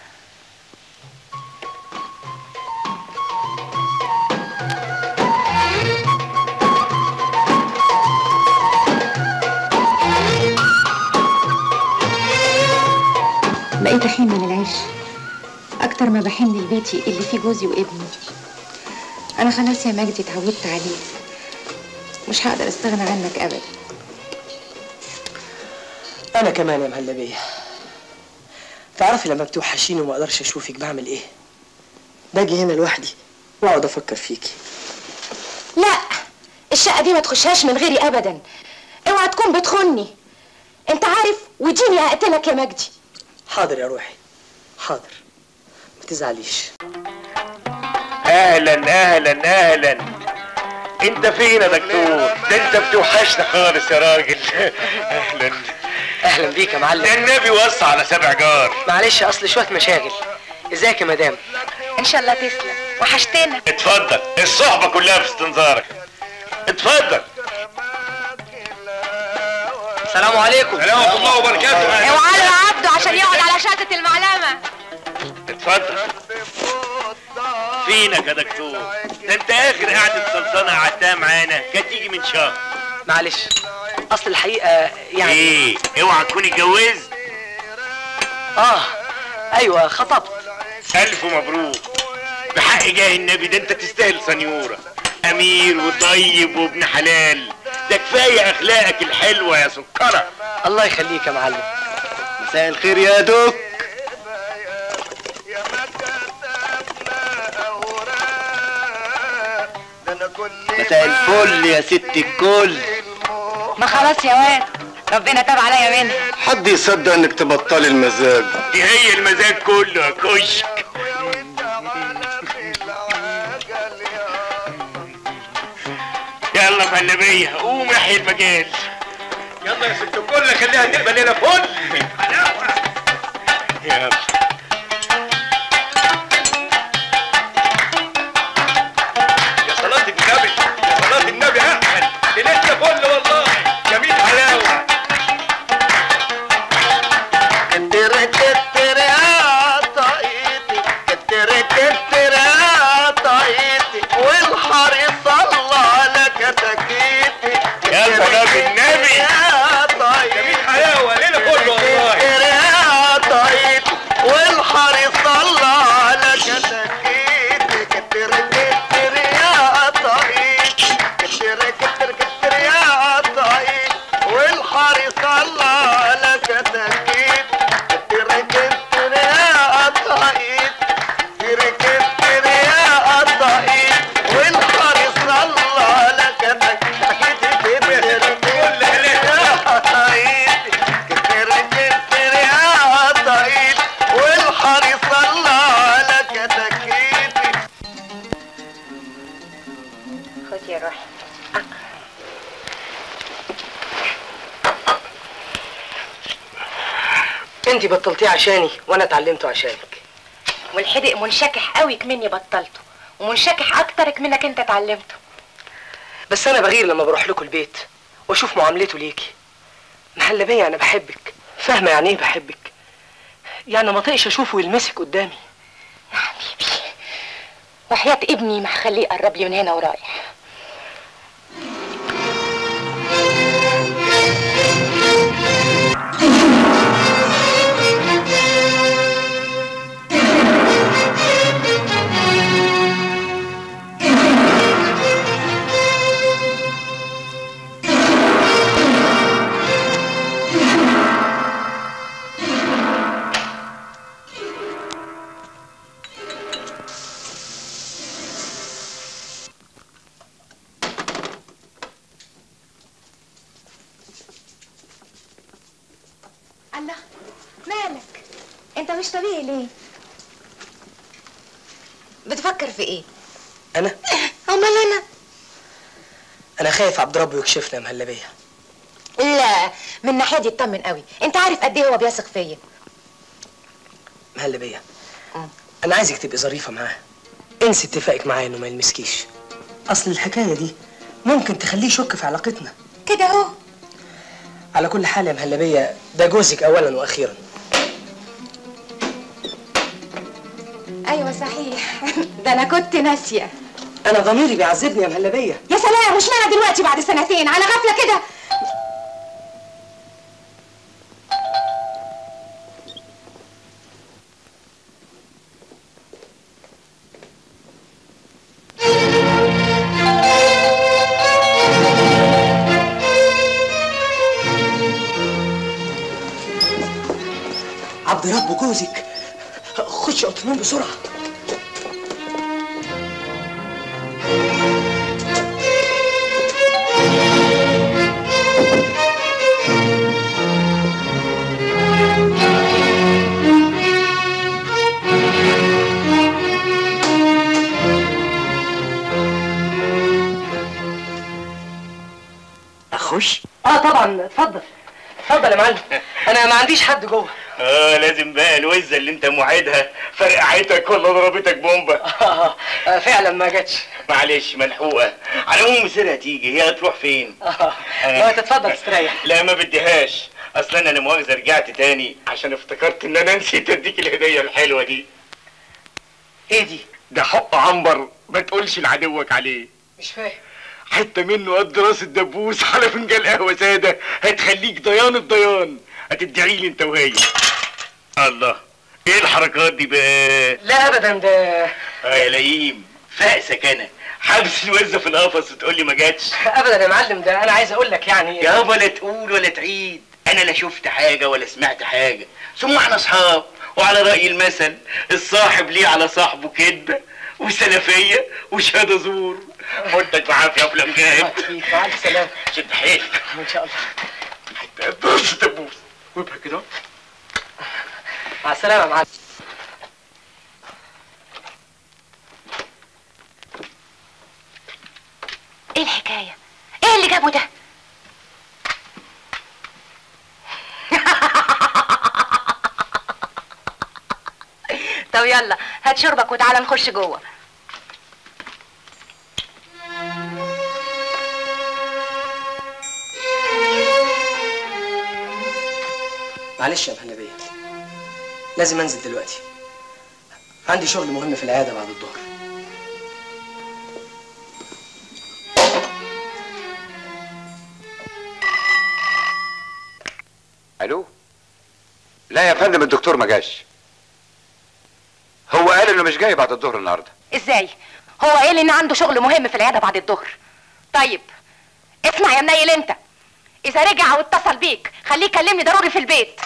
بقيت أحن من العيش أكتر ما بحن لبيتي اللي فيه جوزي وابني أنا خلاص يا مجدي اتعودت عليك مش هقدر استغنى عنك أبدا انا كمان يا مهلبيه تعرفي لما بتوحشيني وما اقدرش اشوفك بعمل ايه باجي هنا لوحدي واقعد افكر فيكي لا الشقه دي ما تخشهاش من غيري ابدا اوعى تكون بتخني انت عارف وديني اقتلك يا مجدي حاضر يا روحي حاضر ما تزعليش اهلا اهلا اهلا انت فين يا دكتور ده انت بتوحشنا خالص يا راجل اهلا اهلا بيك يا معلم ده النبي وصى على سبع جار معلش اصل شويه مشاغل ازيك يا مدام ان شاء الله تسلم وحشتنا اتفضل الصحبة كلها في استنظارك اتفضل السلام عليكم سلام ورحمة الله وبركاته اوعى له عبده عشان يقعد على شهادة المعلمة اتفضل فينك يا دكتور ده انت اخر قعدة سلطنة قعدتها معانا كانت تيجي من شهر معلش اصل الحقيقه يعني ايه اوعى تكون اتجوزت اه ايوه خطبت الف مبروك بحق جاه النبي ده انت تستاهل سنيورة امير وطيب وابن حلال ده كفاية اخلاقك الحلوة يا سكرة الله يخليك يا معلم مساء الخير يا دوك مساء الفل يا ست الكل ما خلاص يا واد ربنا تاب عليا منها حد يصدق انك تبطلي المزاج دي هي المزاج كله يا كشك يلا مهلبية قوم ناحية المجال يلا يا ست الكل خليها تبقى ليلة فل يلا يا صلاة النبي يا صلاة النبي أحمد ليلتنا فل والله جميل حلاوة كتر كتر يا طاقيتي كتر كتر يا طاقيتي والحريص الله لك تكيتي يا صلاة النبي يا طاقيتي جميل حلاوة ليلة فل والله كتر يا طاقيتي والحريص الله لك تكيتي كتر كتر يا طاقيتي كتر كتر كتر يا طاقيتي والحريص الله لك تكيتي كتر كتر يا طاقيتي كتر كتر يا طاقيتي والحريص الله لك تكيتي كتر كتر يا طاقيتي كتر كتر يا طاقيتي والحريص الله لك تكيتي خد يا روحي انت بطلتيه عشاني وانا اتعلمته عشانك والحدق منشكح قوي مني بطلته ومنشكح اكترك منك انت اتعلمته بس انا بغير لما بروح لكم البيت واشوف معاملته ليكي محلبيه انا بحبك فاهمه يعني ايه بحبك يعني ما طقش اشوفه يلمسك قدامي وحياة ابني ما هخليه يقرب لي من هنا ورايح الله مالك انت مش طبيعي ليه بتفكر في ايه انا امال انا انا خايف عبد ربه يكشفنا يا مهلبيه لا من الناحيه دي اطمن قوي انت عارف قد ايه هو بيثق فيا مهلبيه انا عايزك تبقي ظريفه معاه انسي اتفاقك معاه انه ما يلمسكيش اصل الحكايه دي ممكن تخليه يشك في علاقتنا كده اهو على كل حال يا مهلبيه ده جوزك اولا واخيرا ايوه صحيح ده انا كنت ناسيه انا ضميري بيعذبني يا مهلبيه يا سلام مش معنى دلوقتي بعد سنتين على غفله كده عبد رب جوزك خش اوضه النوم بسرعه اخش اه طبعا اتفضل اتفضل يا معلم انا ما عنديش حد جوه اه لازم بقى الوزه اللي انت موعدها فرقعتك ولا ضربتك بومبا آه آه، فعلا ما جاتش معلش ملحوقه على العموم مسيرها تيجي هي هتروح فين اه لا تتفضل تستريح لا ما بديهاش اصل انا لا مؤاخذه رجعت تاني عشان افتكرت ان انا نسيت اديك الهديه الحلوه دي ايه دي ده حق عنبر ما تقولش لعدوك عليه مش فاهم حته منه قد راس الدبوس على فنجان قهوه ساده هتخليك ضيان الضيان هتدعي لي انت وهي الله ايه الحركات دي بقى لا ابدا ده اه يا لئيم فاقسك انا حابس الوزه في القفص وتقول لي ما جاتش ابدا يا معلم ده انا عايز اقول لك يعني يابا لا تقول ولا تعيد انا لا شفت حاجه ولا سمعت حاجه ثم احنا اصحاب وعلى راي المثل الصاحب ليه على صاحبه كده وسلفيه وشهاده زور مدك بعافيه يا افلام جاهد مع الف سلامه شد حيلك ان شاء الله بص تبوس وابها كده مع السلامه يا معلم ايه الحكايه ايه اللي جابه ده طب يلا هات شربك وتعالى نخش جوه معلش يا مهلبيه لازم انزل دلوقتي عندي شغل مهم في العياده بعد الظهر الو لا يا فندم الدكتور ما جاش هو قال انه مش جاي بعد الظهر النهارده ازاي هو قال ان عنده شغل مهم في العياده بعد الظهر طيب اسمع يا منيل انت اذا رجع واتصل بيك خليه يكلمني ضروري في البيت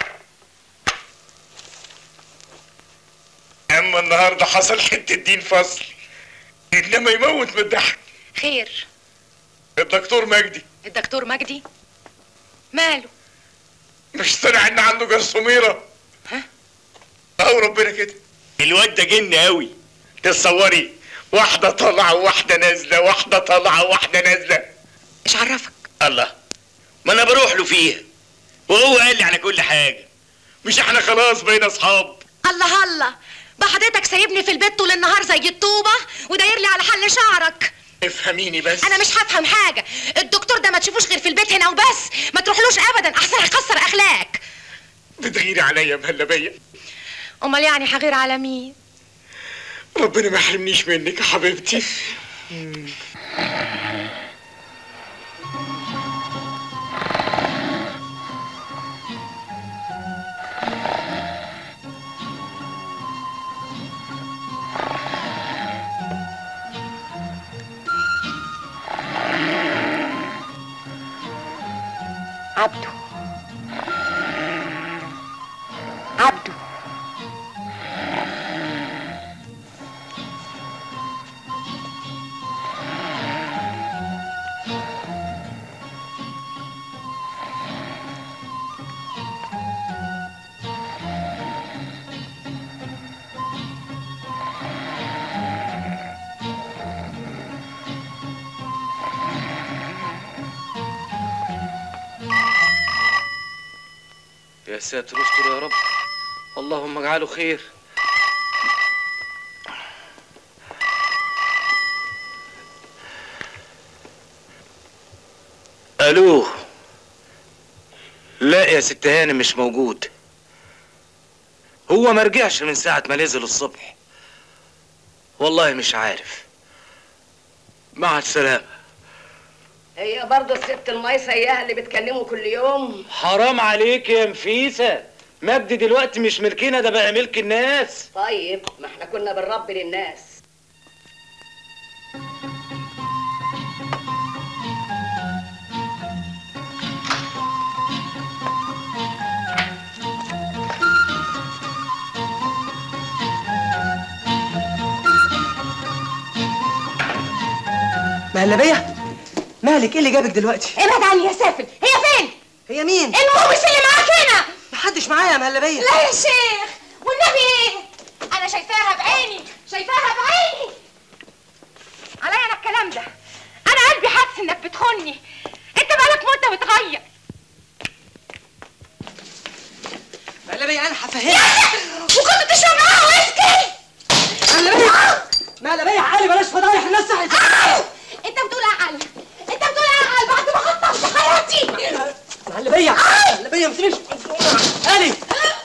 اما النهارده حصل حته دين فصل انما يموت من الضحك خير الدكتور مجدي الدكتور مجدي ماله مش طلع ان عنده جرثوميره ها اهو ربنا كده الواد ده جن قوي تصوري واحده طالعه وواحده نازله واحده طالعه وواحده نازله ايش عرفك الله ما انا بروح له فيها وهو قال لي على كل حاجه مش احنا خلاص بقينا اصحاب الله الله بقى حضرتك سايبني في البيت طول النهار زي الطوبه وداير لي على حل شعرك افهميني بس انا مش هفهم حاجه الدكتور ده ما تشوفوش غير في البيت هنا وبس ما تروحلوش ابدا احسن هيكسر اخلاقك بتغيري عليا مهلبيه امال يعني هغير على مين ربنا ما يحرمنيش منك يا حبيبتي عبده عبده يا ساتر استر يا رب اللهم اجعله خير الو لا يا ست هانم مش موجود هو ما رجعش من ساعة ما نزل الصبح والله مش عارف مع السلامة هي برضه الست الميسة اياها اللي بتكلمه كل يوم حرام عليك يا نفيسة مجدي دلوقتي مش ملكنا ده بقى ملك الناس طيب ما احنا كنا بنربي للناس مهلبيه مالك ايه اللي جابك دلوقتي ابعد عني يا سافل هي فين هي مين المومس اللي معاك هنا محدش معايا يا مهلبيه لا يا شيخ والنبي ايه انا شايفاها بعيني شايفاها بعيني عليا انا الكلام ده انا قلبي حاسس انك بتخوني انت انت بقالك مده متغير مهلبية انا هفهمك وكنت بتشرب معاها ويسكي مهلبية مهلبية عقلي بلاش فضايح الناس صحت انت بتقول اعقل انت بتقول اعقل بعد ما خطفت حياتي مهلبية مهلبية ما تسيبيش علي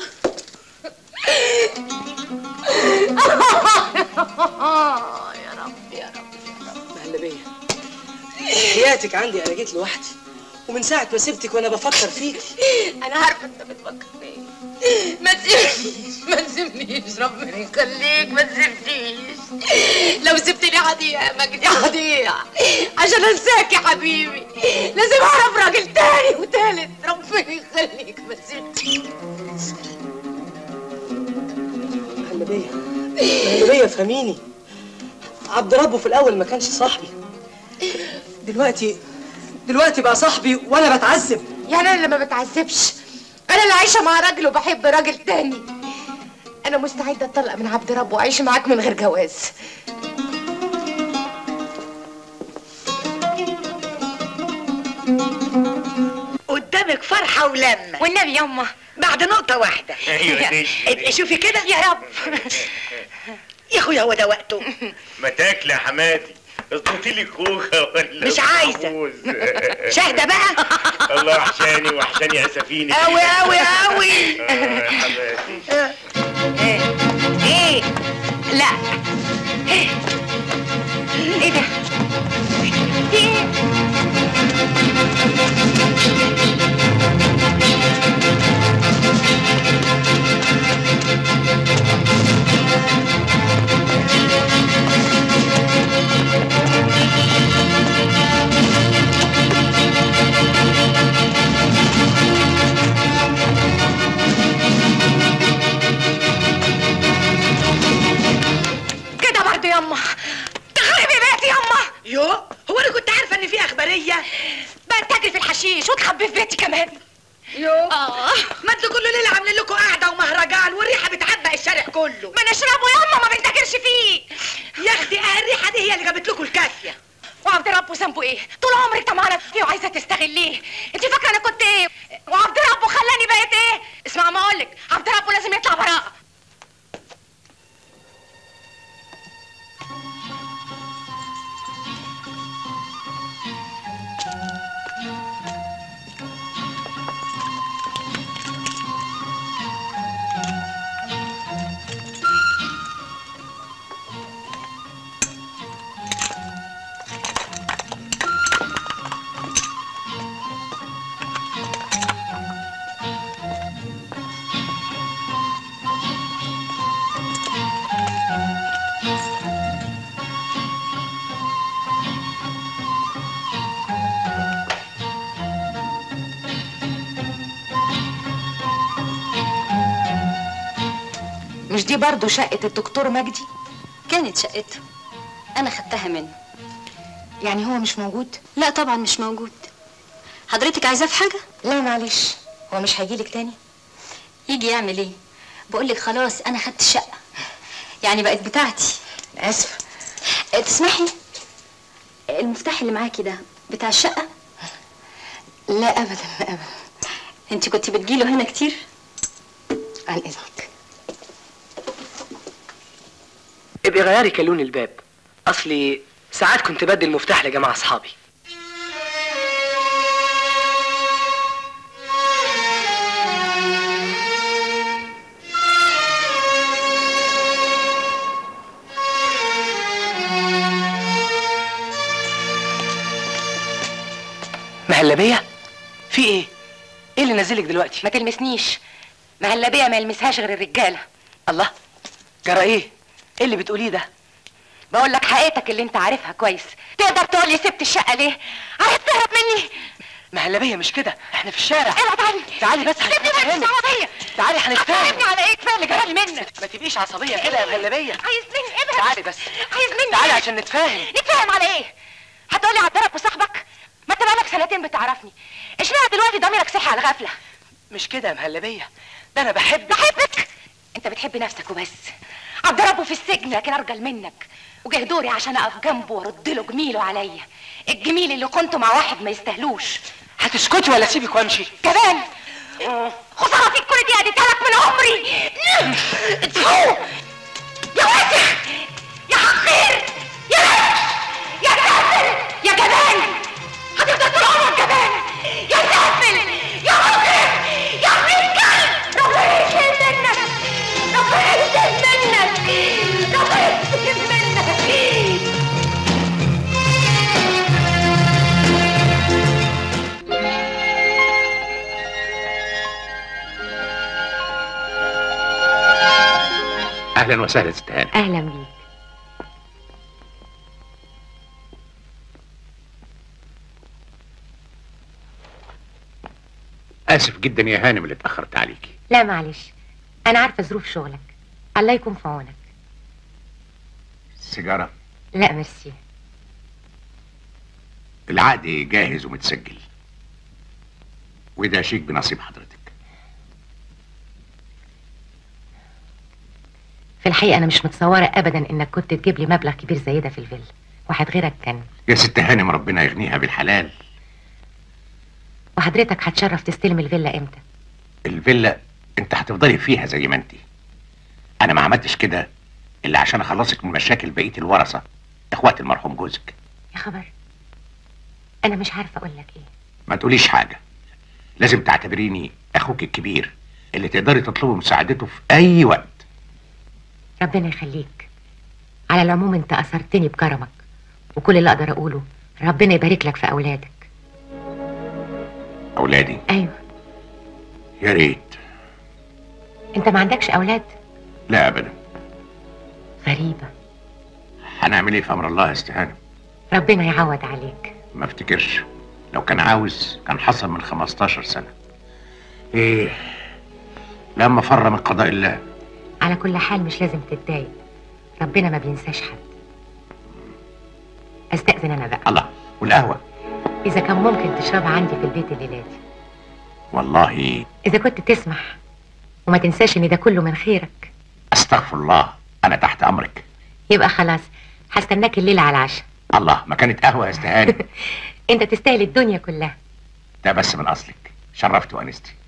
يا رب يا رب مهلبية حياتك عندي انا جيت لوحدي ومن ساعة ما سبتك وانا بفكر فيك انا عارفه انت بتفكر فيا ما تسيبنيش ما تسيبنيش ربنا يخليك ما تسيبنيش لو سبتني هضيع يا مجدي هضيع عشان انساك يا حبيبي لازم اعرف راجل تاني وتالت ربنا يخليك ما تسيبنيش مهلبية مهلبية فهميني عبد ربه في الاول ما كانش صاحبي دلوقتي دلوقتي بقى صاحبي وانا بتعذب يعني انا اللي ما بتعذبش انا اللي عايشه مع راجل وبحب راجل تاني انا مستعده اتطلق من عبد رب واعيش معاك من غير جواز قدامك فرحة ولمة والنبي يما بعد نقطة واحدة أيوة دي. ابقي شوفي كده يا رب يا اخويا هو ده وقته ما تاكلي يا حماتي اظبطي لي خوخه ولا مش عايزة. محفوظ. شاهدة بقى الله وحشاني وحشاني اسفيني أوي أوي أوي. آه يا حماتي ايه لا ايه ايه ده ايه كده برضه يما تخربي بيتي يما يو هو انا كنت عارفة ان في اخبارية بقى تجري في الحشيش وتخبي في بيتي كمان يو اه ما انتوا كل ليلة عاملين لكم قعدة ومهرجان والريحة بتعبق الشارع كله ما نشربه يما ما بنتاجرش فيه يا اختي اه الريحة دي هي اللي جابت لكم الكافية وعبد ربه ذنبه ايه؟ طول عمرك طمعانه فيه وعايزه تستغليه، انت فاكره انا كنت ايه؟ وعبد ربه خلاني بقيت ايه؟ اسمع ما اقول لك، عبد ربه لازم يطلع براءه. مش دي برضه شقه الدكتور مجدي؟ كانت شقته انا خدتها منه يعني هو مش موجود؟ لا طبعا مش موجود حضرتك عايزاه في حاجه لا معلش هو مش هيجيلك تاني؟ يجي يعمل ايه بقول لك خلاص انا خدت الشقه يعني بقت بتاعتي اسفه اه، تسمحي المفتاح اللي معاكي ده بتاع الشقه لا ابدا ابدا انت كنت بتجيله هنا كتير عن اذنك ابقي غيري كلون الباب اصلي ساعات كنت بدي المفتاح لجماعة اصحابي مهلبية في ايه ايه اللي نزلك دلوقتي ما تلمسنيش مهلبيه ما يلمسهاش غير الرجاله الله جرى ايه ايه اللي بتقوليه ده بقول لك حقيقتك اللي انت عارفها كويس تقدر تقول لي سبت الشقه ليه عايز تهرب مني مهلبية مش كده احنا في الشارع ابعد عني تعالي بس سيبني بس هنتفاهم عصبيه تعالي هنتفاهم هتفهمني على ايه كفايه اللي جرالي منك ما تبقيش عصبية كده يا مهلبية عايز مني ابعد تعالي بس عايز مني تعالي إيه؟ عشان نتفاهم نتفاهم على ايه هتقولي عبدالك وصاحبك ما انت بقالك سنتين بتعرفني اشمعنى دلوقتي ضميرك صحي على غفله مش كده يا مهلبية ده انا بحب بحبك انت بتحب نفسك وبس اضربه في السجن لكن ارجل منك وجه دوري عشان اقف جنبه وارد له جميله عليا الجميل اللي كنت مع واحد ما يستاهلوش هتسكتي ولا اسيبك وامشي كمان خساره فيك كل دي اديتها لك من عمري تفو يا واسخ يا حقير يا غش يا كافر يا جبان هتفضل طول عمرك جبان يا سافل يا مخرف يا ابن الكلب ربنا يشيل منك ربنا يشيل منك ربنا يشيل منك اهلا وسهلا ست هانم اهلا بيك اسف جدا يا هانم اللي اتاخرت عليكي لا معلش انا عارفه ظروف شغلك الله يكون في عونك سيجاره لا ميرسي العقد جاهز ومتسجل وده شيك بنصيب حضرتك في الحقيقه انا مش متصوره ابدا انك كنت تجيب لي مبلغ كبير زي ده في الفيلا واحد غيرك كان يا ست هانم ربنا يغنيها بالحلال وحضرتك هتشرف تستلم الفيلا امتى الفيلا انت هتفضلي فيها زي ما انت انا ما عملتش كده الا عشان اخلصك من مشاكل بقيه الورثه اخوات المرحوم جوزك يا خبر انا مش عارفه اقول لك ايه ما تقوليش حاجه لازم تعتبريني اخوك الكبير اللي تقدري تطلبي مساعدته في اي وقت ربنا يخليك على العموم انت اثرتني بكرمك وكل اللي اقدر اقوله ربنا يبارك لك في اولادك اولادي ايوه يا ريت انت ما عندكش اولاد لا ابدا غريبه هنعمل ايه في امر الله يا ست هانم ربنا يعوض عليك ما افتكرش لو كان عاوز كان حصل من 15 سنه ايه لما فر من قضاء الله على كل حال مش لازم تتضايق ربنا ما بينساش حد استاذن انا بقى الله والقهوه اذا كان ممكن تشربها عندي في البيت الليله دي والله اذا كنت تسمح وما تنساش ان ده كله من خيرك استغفر الله انا تحت امرك يبقى خلاص هستناك الليله على العشاء الله ما كانت قهوه يا استهاني انت تستاهل الدنيا كلها ده بس من اصلك شرفت وانستي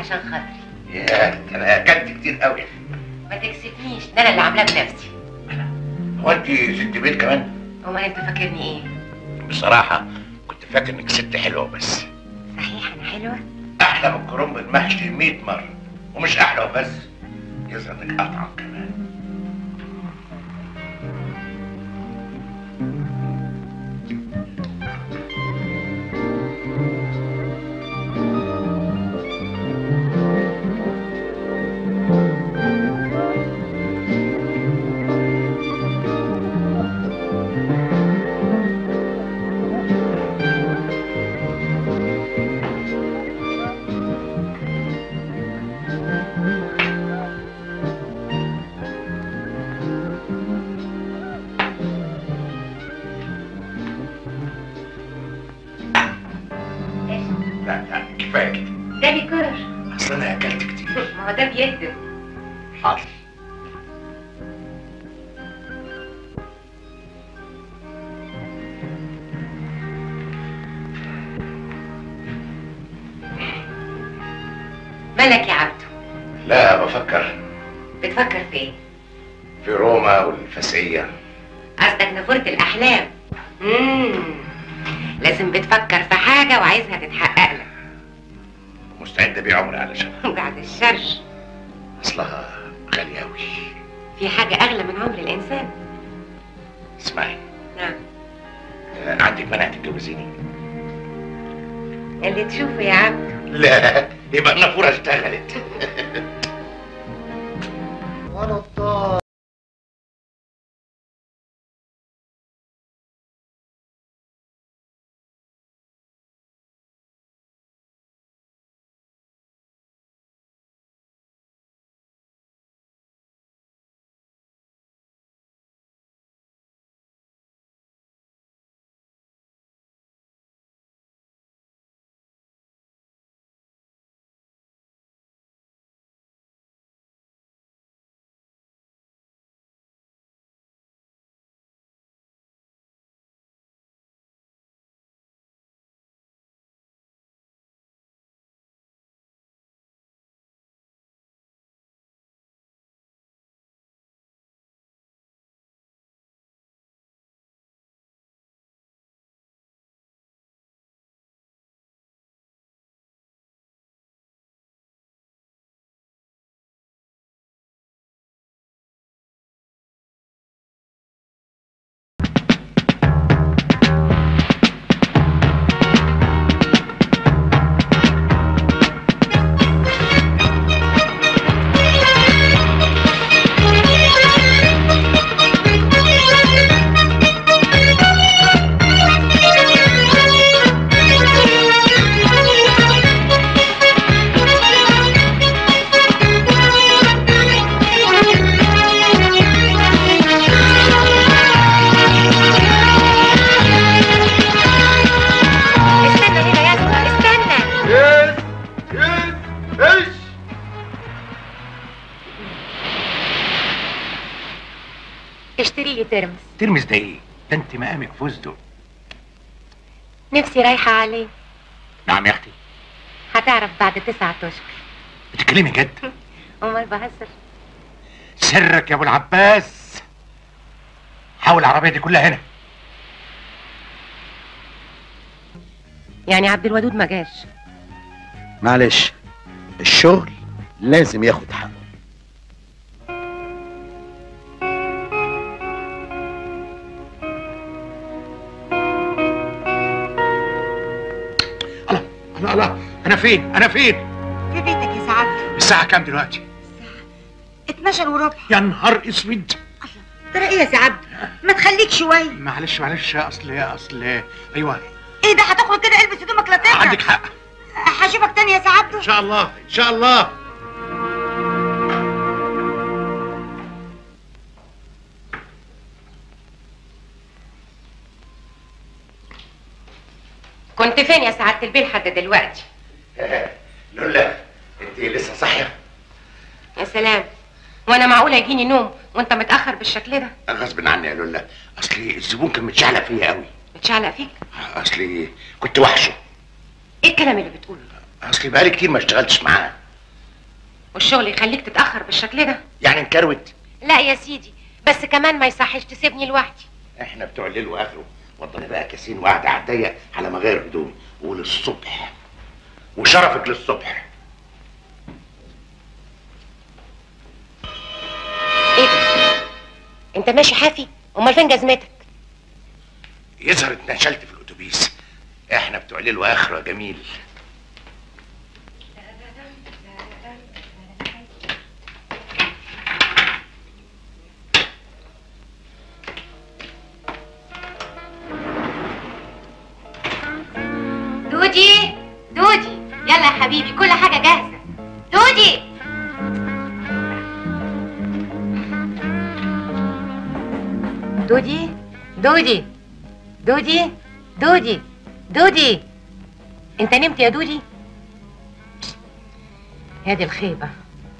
عشان خاطري يا انا اكلت كتير قوي ما تكسفنيش ده انا اللي عاملاه بنفسي هو انت ست بيت كمان امال انت فاكرني ايه بصراحه كنت فاكر انك ست حلوه بس صحيح انا حلوه احلى من كرنب المحشي 100 مره ومش احلى وبس يظهر انك اطعم كمان لا لا كفايه كده ده بيكرر اصل انا اكلت كتير ما هو ده بيكذب حاضر مالك يا عبده لا بفكر بتفكر في ايه في روما والفسيه قصدك نافورة الاحلام امم لازم بتفكر في حاجه وعايزها تتحقق لك مستعد ابيع عمري علشان بعد الشر اصلها غاليه قوي في حاجه اغلى من عمر الانسان اسمعي نعم آه، عندك منع تتجوزيني اللي تشوفه يا عبده لا يبقى النافوره اشتغلت ولا الطار استنى هنا يا اسطى استنى يس يس ايش اشتري لي ترمس ترمس ده ايه؟ ده انت مقامك فستق نفسي رايحه عليه نعم يا اختي هتعرف بعد تسعة اشهر بتتكلمي جد امال بهزر سرك يا ابو العباس حاول العربيه دي كلها هنا يعني عبد الودود ما جاش معلش الشغل لازم ياخد حقه لا لا انا فين انا فين في بيتك يا سعادة الساعه كام دلوقتي 12 وربع يا نهار اسود ترى ايه يا سعادة ما تخليك شوية معلش معلش اصل اصل ايوه ايه ده هتخرج كده البس هدومك لا تغرق عندك حق هشوفك تاني يا سعادة ان شاء الله ان شاء الله كنت فين يا سعاده البيه لحد دلوقتي لولا انت لسه صاحيه يا سلام وانا معقوله يجيني نوم وانت متاخر بالشكل ده غصب عني يا لولا اصلي الزبون كان متشعلق فيا قوي متشعلق فيك اصلي كنت وحشه ايه الكلام اللي بتقوله اصلي بقالي كتير ما اشتغلتش معاه والشغل يخليك تتاخر بالشكل ده يعني نكروت لا يا سيدي بس كمان ما يصحش تسيبني لوحدي احنا بتوع الليل واخره وضنا بقى كاسين وقعده على الضيق على ما غير هدوم وللصبح وشرفك للصبح ايه ده انت ماشي حافي امال فين جزمتك يظهر اتنشلت في الاتوبيس احنا بتوع الليل واخره جميل دودي دودي يلا يا حبيبي كل حاجه جاهزه دودي دودي دودي دودي دودي دودي انت نمت يا دودي يا دي الخيبه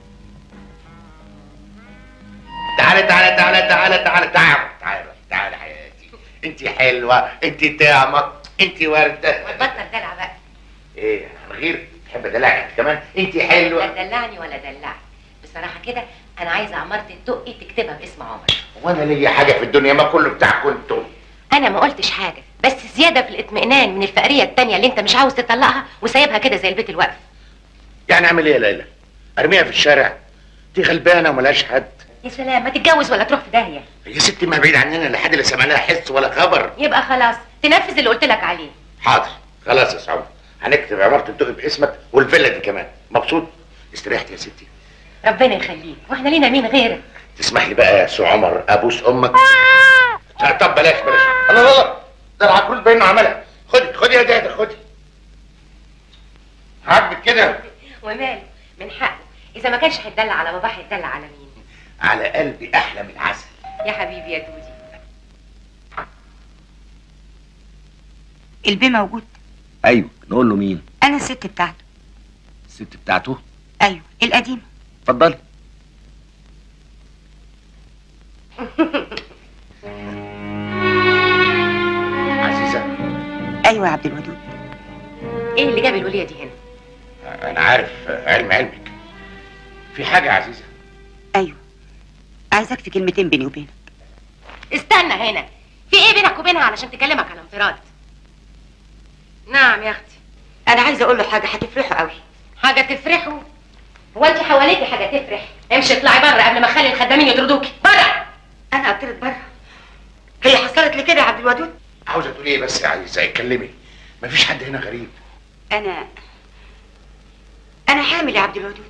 تعالى تعالى تعالى تعالى تعالى تعالى تعالى تعالى حياتي انت حلوه انت طعمه انت ورده بطل دلع بقى ايه انا غير تحب ادلعك انت كمان انت حلوه لا تدلعني ولا دلعني بصراحه كده انا عايزه عماره الدقي تكتبها باسم عمر وانا ليا حاجه في الدنيا ما كله بتاعكم انتم انا ما قلتش حاجه بس زياده في الاطمئنان من الفقريه التانية اللي انت مش عاوز تطلقها وسايبها كده زي البيت الواقف يعني اعمل ايه يا ليلى ارميها في الشارع دي غلبانه وملهاش حد يا سلام ما تتجوز ولا تروح في داهيه يا ستي ما بعيد عننا لا حد لا سمع لها حس ولا خبر يبقى خلاص تنفذ اللي قلت لك عليه حاضر خلاص يا سعود هنكتب عماره الدقي باسمك والفيلا دي كمان مبسوط استريحت يا ستي ربنا يخليك واحنا لينا مين غيرك تسمح لي بقى يا سو عمر ابوس امك لا، طب بلاش بلاش الله الله الله ده العقول باين إنه عملها خدي خدي يا دادا خدي عاجبك كده وماله من حقه اذا ما كانش هيتدلع على باباه هيتدلع على مين على قلبي احلى من العسل يا حبيبي يا دودي البيه موجود ايوه نقول له مين انا الست بتاعته الست بتاعته ايوه القديمه اتفضلي عزيزه ايوه يا عبد الودود ايه اللي جاب الوليه دي هنا انا عارف علم علمك في حاجه يا عزيزه ايوه عايزك في كلمتين بيني وبينك استنى هنا في ايه بينك وبينها علشان تكلمك على انفراد نعم يا اختي انا عايزه اقول له حاجه هتفرحه قوي حاجه تفرحه هو انت حواليكي حاجه تفرح امشي اطلعي بره قبل ما اخلي الخدامين يطردوكي بره انا اطرد بره هي حصلت لي كده يا عبد الودود عاوزه تقولي ايه بس يا عزيزه اتكلمي مفيش حد هنا غريب انا انا حامل يا عبد الودود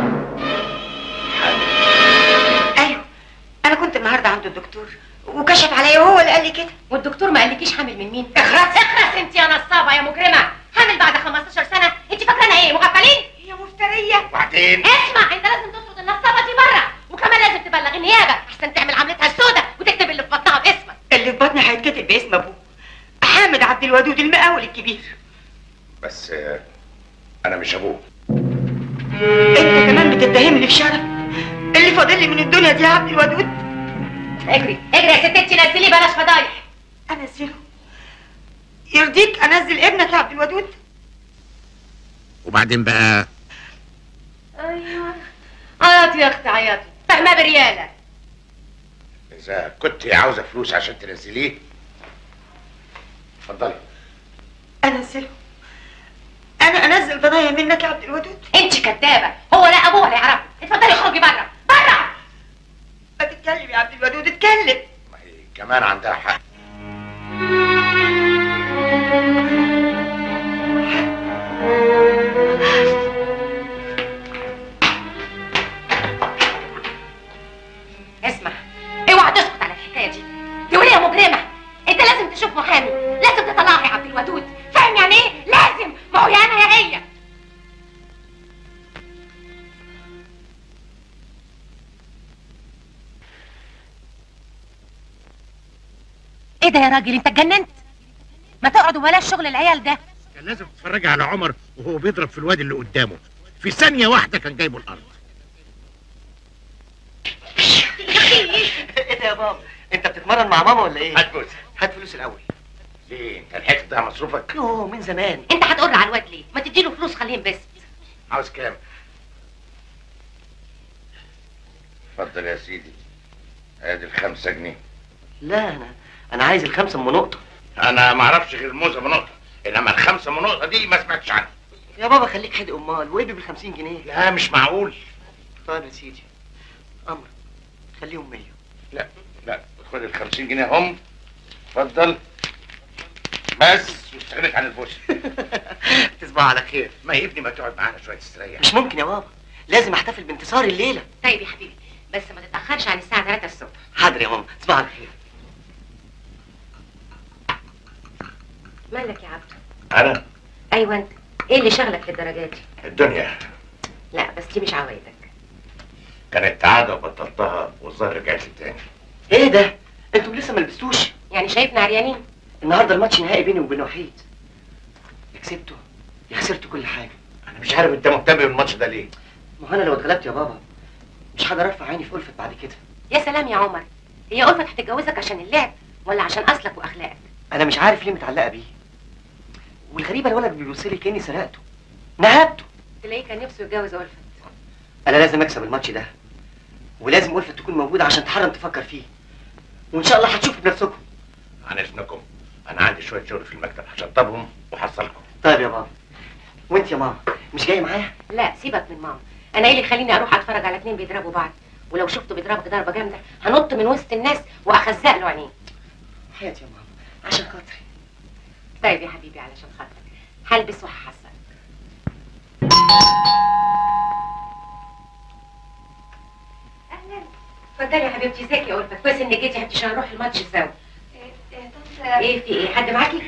ايوه انا كنت النهارده عند الدكتور وكشف عليا وهو اللي قال لي كده والدكتور ما قالكيش حامل من مين اخرس اخرس انت يا نصابه يا مجرمه حامل بعد 15 سنه انت فاكرانا ايه مغفلين هي مفتريه وبعدين اسمع انت لازم تطرد النصابه دي بره وكمان لازم تبلغ النيابه احسن تعمل عملتها السوداء وتكتب اللي في بطنها باسمك اللي في بطني هيتكتب باسم ابوه حامد عبد الودود المقاول الكبير بس آه، انا مش ابوه انت كمان بتتهمني في شرف اللي فاضل لي من الدنيا دي يا عبد الودود اجري اجري يا ست انت نزلي بلاش فضايح انزله يرضيك انزل ابنك يا عبد الودود وبعدين بقى ايوه عيطي يا اختي عيطي فاهمه برياله اذا كنت عاوزه فلوس عشان تنزليه اتفضلي انزله انا انزل ضنايا منك يا عبد الودود انت كدابه هو لا ابوه ولا يعرفه اتفضلي اخرجي بره بره ما تتكلم يا عبد الودود اتكلم كمان عندها حق اسمع اوعى تسكت على الحكايه دي دي وليه مجرمه انت لازم تشوف محامي لازم تطلعها يا عبد الودود فاهم يعني ايه لازم ما هو يا انا يا هي ايه ده يا راجل انت اتجننت ما تقعد وبلاش شغل العيال ده كان لازم تتفرجي على عمر وهو بيضرب في الواد اللي قدامه في ثانيه واحده كان جايبه الارض ايه ده يا بابا انت بتتمرن مع ماما ولا ايه هات فلوس هات فلوس الاول ليه انت لحقت تضيع مصروفك يوه من زمان انت هتقر على الواد ليه ما تديله فلوس خليه ينبسط عاوز كام اتفضل يا سيدي ادي الخمسة جنيه لا انا انا عايز الخمسه ام نقطه انا ما اعرفش غير الموزة بنقطة انما الخمسة بنقطة دي ما سمعتش عنها يا بابا خليك حد امال وايه بال 50 جنيه لا مش معقول طيب يا سيدي امر خليهم 100 لا لا خد ال 50 جنيه هم اتفضل بس واستغنيت عن البوس تصبح على خير ما يا ابني ما تقعد معانا شويه تستريح مش ممكن يا بابا لازم احتفل بانتصار الليله طيب يا حبيبي بس ما تتاخرش عن الساعه 3 الصبح حاضر يا ماما تصبح على خير مالك يا عبده انا ايوه انت ايه اللي شغلك للدرجه دي الدنيا لا بس دي مش عوايدك كانت عاده وبطلتها والظاهر رجعت لي تاني ايه ده انتوا لسه ما لبستوش يعني شايفنا عريانين النهارده الماتش نهائي بيني وبين وحيد يا كسبته يا خسرت كل حاجه انا مش عارف انت مهتم بالماتش ده ليه ما هو انا لو اتغلبت يا بابا مش هقدر ارفع عيني في ألفت بعد كده يا سلام يا عمر هي ألفت هتتجوزك عشان اللعب ولا عشان اصلك واخلاقك انا مش عارف ليه متعلقه بيه والغريبه الولد بيبص لي كاني سرقته نهبته تلاقيه كان نفسه يتجوز ألفت انا لازم اكسب الماتش ده ولازم ألفت تكون موجوده عشان تحرم تفكر فيه وان شاء الله هتشوفوا بنفسكم عن اذنكم انا عندي شويه شغل في المكتب هشطبهم وحصلكم طيب يا بابا وانت يا ماما مش جاي معايا لا سيبك من ماما انا ايه اللي يخليني اروح اتفرج على اتنين بيضربوا بعض ولو شفته بيضربك ضربه جامده هنط من وسط الناس واخزق له عينيه حياتي يا ماما عشان خاطري طيب يا حبيبي علشان خاطرك هلبس وهحصلك اهلا اتفضلي يا حبيبتي ازيك يا ألفت كويس انك جيتي حتى عشان نروح الماتش سوا ايه في ايه حد معاكي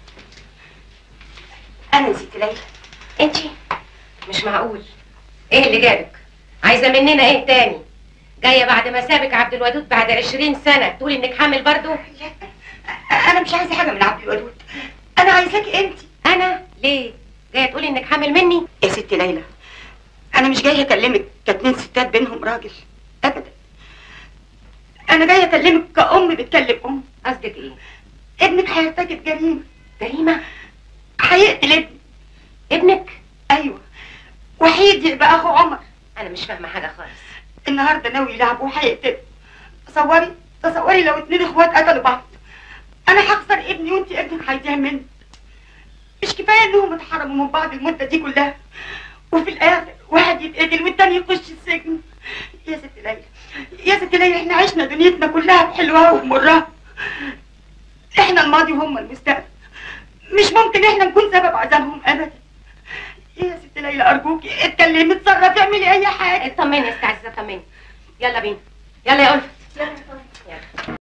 انا نسيت ليلى انتي مش معقول ايه اللي جابك عايزه مننا ايه تاني جايه بعد ما سابك عبد الودود بعد عشرين سنه تقولي انك حامل برضو انا مش عايزه حاجه من عبد الودود انا عايزاكي انت انا ليه جايه تقولي انك حامل مني يا ست ليلى انا مش جايه اكلمك كاتنين ستات بينهم راجل ابدا انا جايه اكلمك كأم بتكلم ام قصدك ايه ابنك هيرتكب جريمه جريمه هيقتل ابني ابنك ايوه وحيد يبقى اخو عمر انا مش فاهمه حاجه خالص النهارده ناوي يلعبوا وهيقتل تصوري تصوري لو اتنين اخوات قتلوا بعض انا هخسر ابني وانت ابنك هيضيع مني مش كفايه انهم اتحرموا من بعض المده دي كلها وفي الاخر واحد يتقتل والتاني يخش السجن يا ست ليلى يا ست ليلى احنا عشنا دنيتنا كلها بحلوها وبمرها احنا الماضي وهم المستقبل مش ممكن احنا نكون سبب عذابهم ابدا يا ست ليلى ارجوكي اتكلمي اتصرفي اعملي اي حاجه اطمني يا ست عزيزه اطمني يلا بينا يلا يا ألفت يلا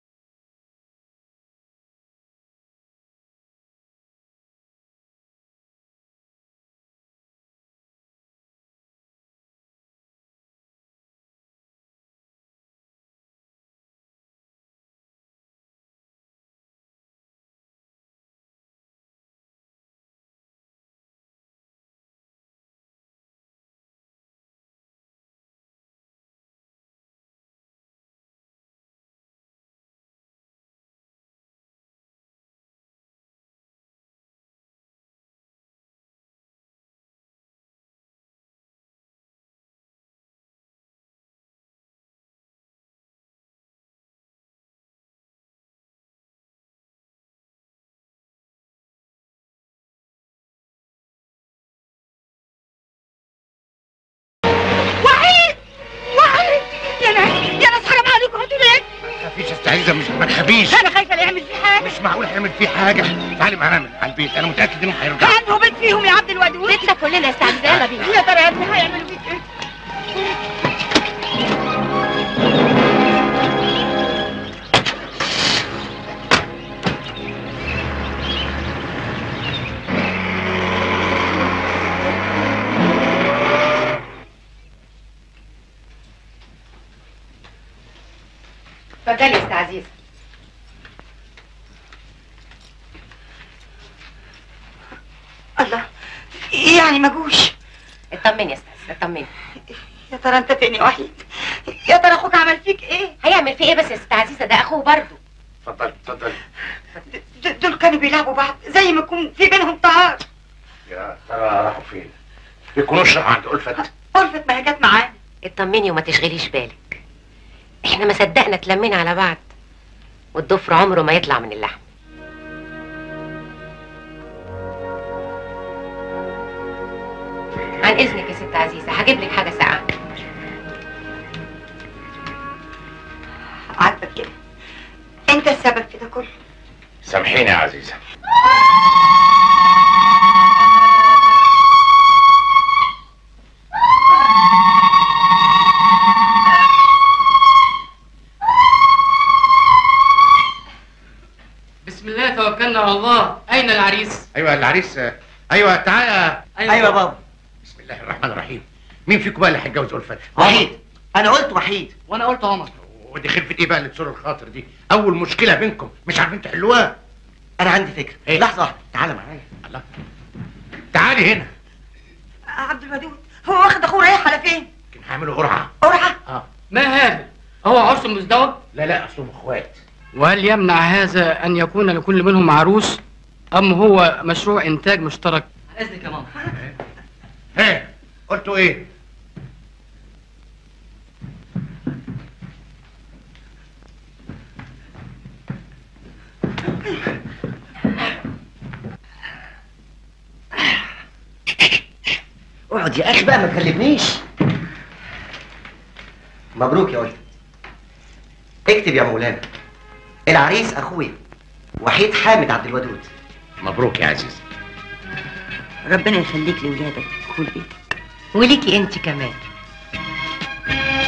وحيد وحيد يا ناس يا ناس حرام عليكم هاتوا ليه مفيش استعيذه مش ما تخافيش انا خايفه لا يعمل فيه حاجه مش معقول هيعمل فيه حاجه تعالي معانا من على البيت انا متاكد انهم هيرجعوا عنده بيت فيهم يا عبد الودود بيتنا كلنا يا ست عزيزه يلا بينا يا ترى يا ابني هيعملوا فيك ايه اتفضلي يا ست عزيزه الله يعني ما جوش اطمني يا ست عزيزه اطمني يا ترى انت فين يا وحيد يا ترى اخوك عمل فيك ايه هيعمل فيه ايه بس يا ست عزيزه ده اخوه برضه اتفضلي اتفضلي د- دول كانوا بيلعبوا بعض زي ما يكون في بينهم طهار يا ترى راحوا فين يكونوش راحوا عند ألفت ألفت ما هي جت معانا اطمني وما تشغليش بالك احنا ما صدقنا اتلمينا على بعض والضفر عمره ما يطلع من اللحم عن اذنك يا ست عزيزه هجيب لك حاجه ساقعه عاجبك كده انت السبب في ده كله سامحيني يا عزيزه بسم الله توكلنا على الله اين العريس ايوه العريس ايوه تعالى أيوة أيوة بابا. بسم الله الرحمن الرحيم مين فيكم بقى اللي هيتجوز ألفت؟ وحيد. انا قلت وحيد وانا قلت عمر ودي خلفة ايه بقى اللي تسر الخاطر دي؟ أول مشكلة بينكم مش عارفين تحلوها أنا عندي فكرة إيه؟ لحظة واحدة تعالى معايا الله تعالي هنا عبد الودود هو واخد اخوه رايح على فين يمكن هيعملوا قرعة قرعه اه ما هذا هو عرس مزدوج لا لا أصلهم إخوات وهل يمنع هذا ان يكون لكل منهم عروس ام هو مشروع انتاج مشترك اذنك يا ماما ها قلتوا إيه؟ اقعد يا اخي بقى ما تغلبنيش مبروك يا ولد اكتب يا مولانا العريس اخويا وحيد حامد عبد الودود مبروك يا عزيز ربنا يخليك لولادك وكل بيتك وليكي انت كمان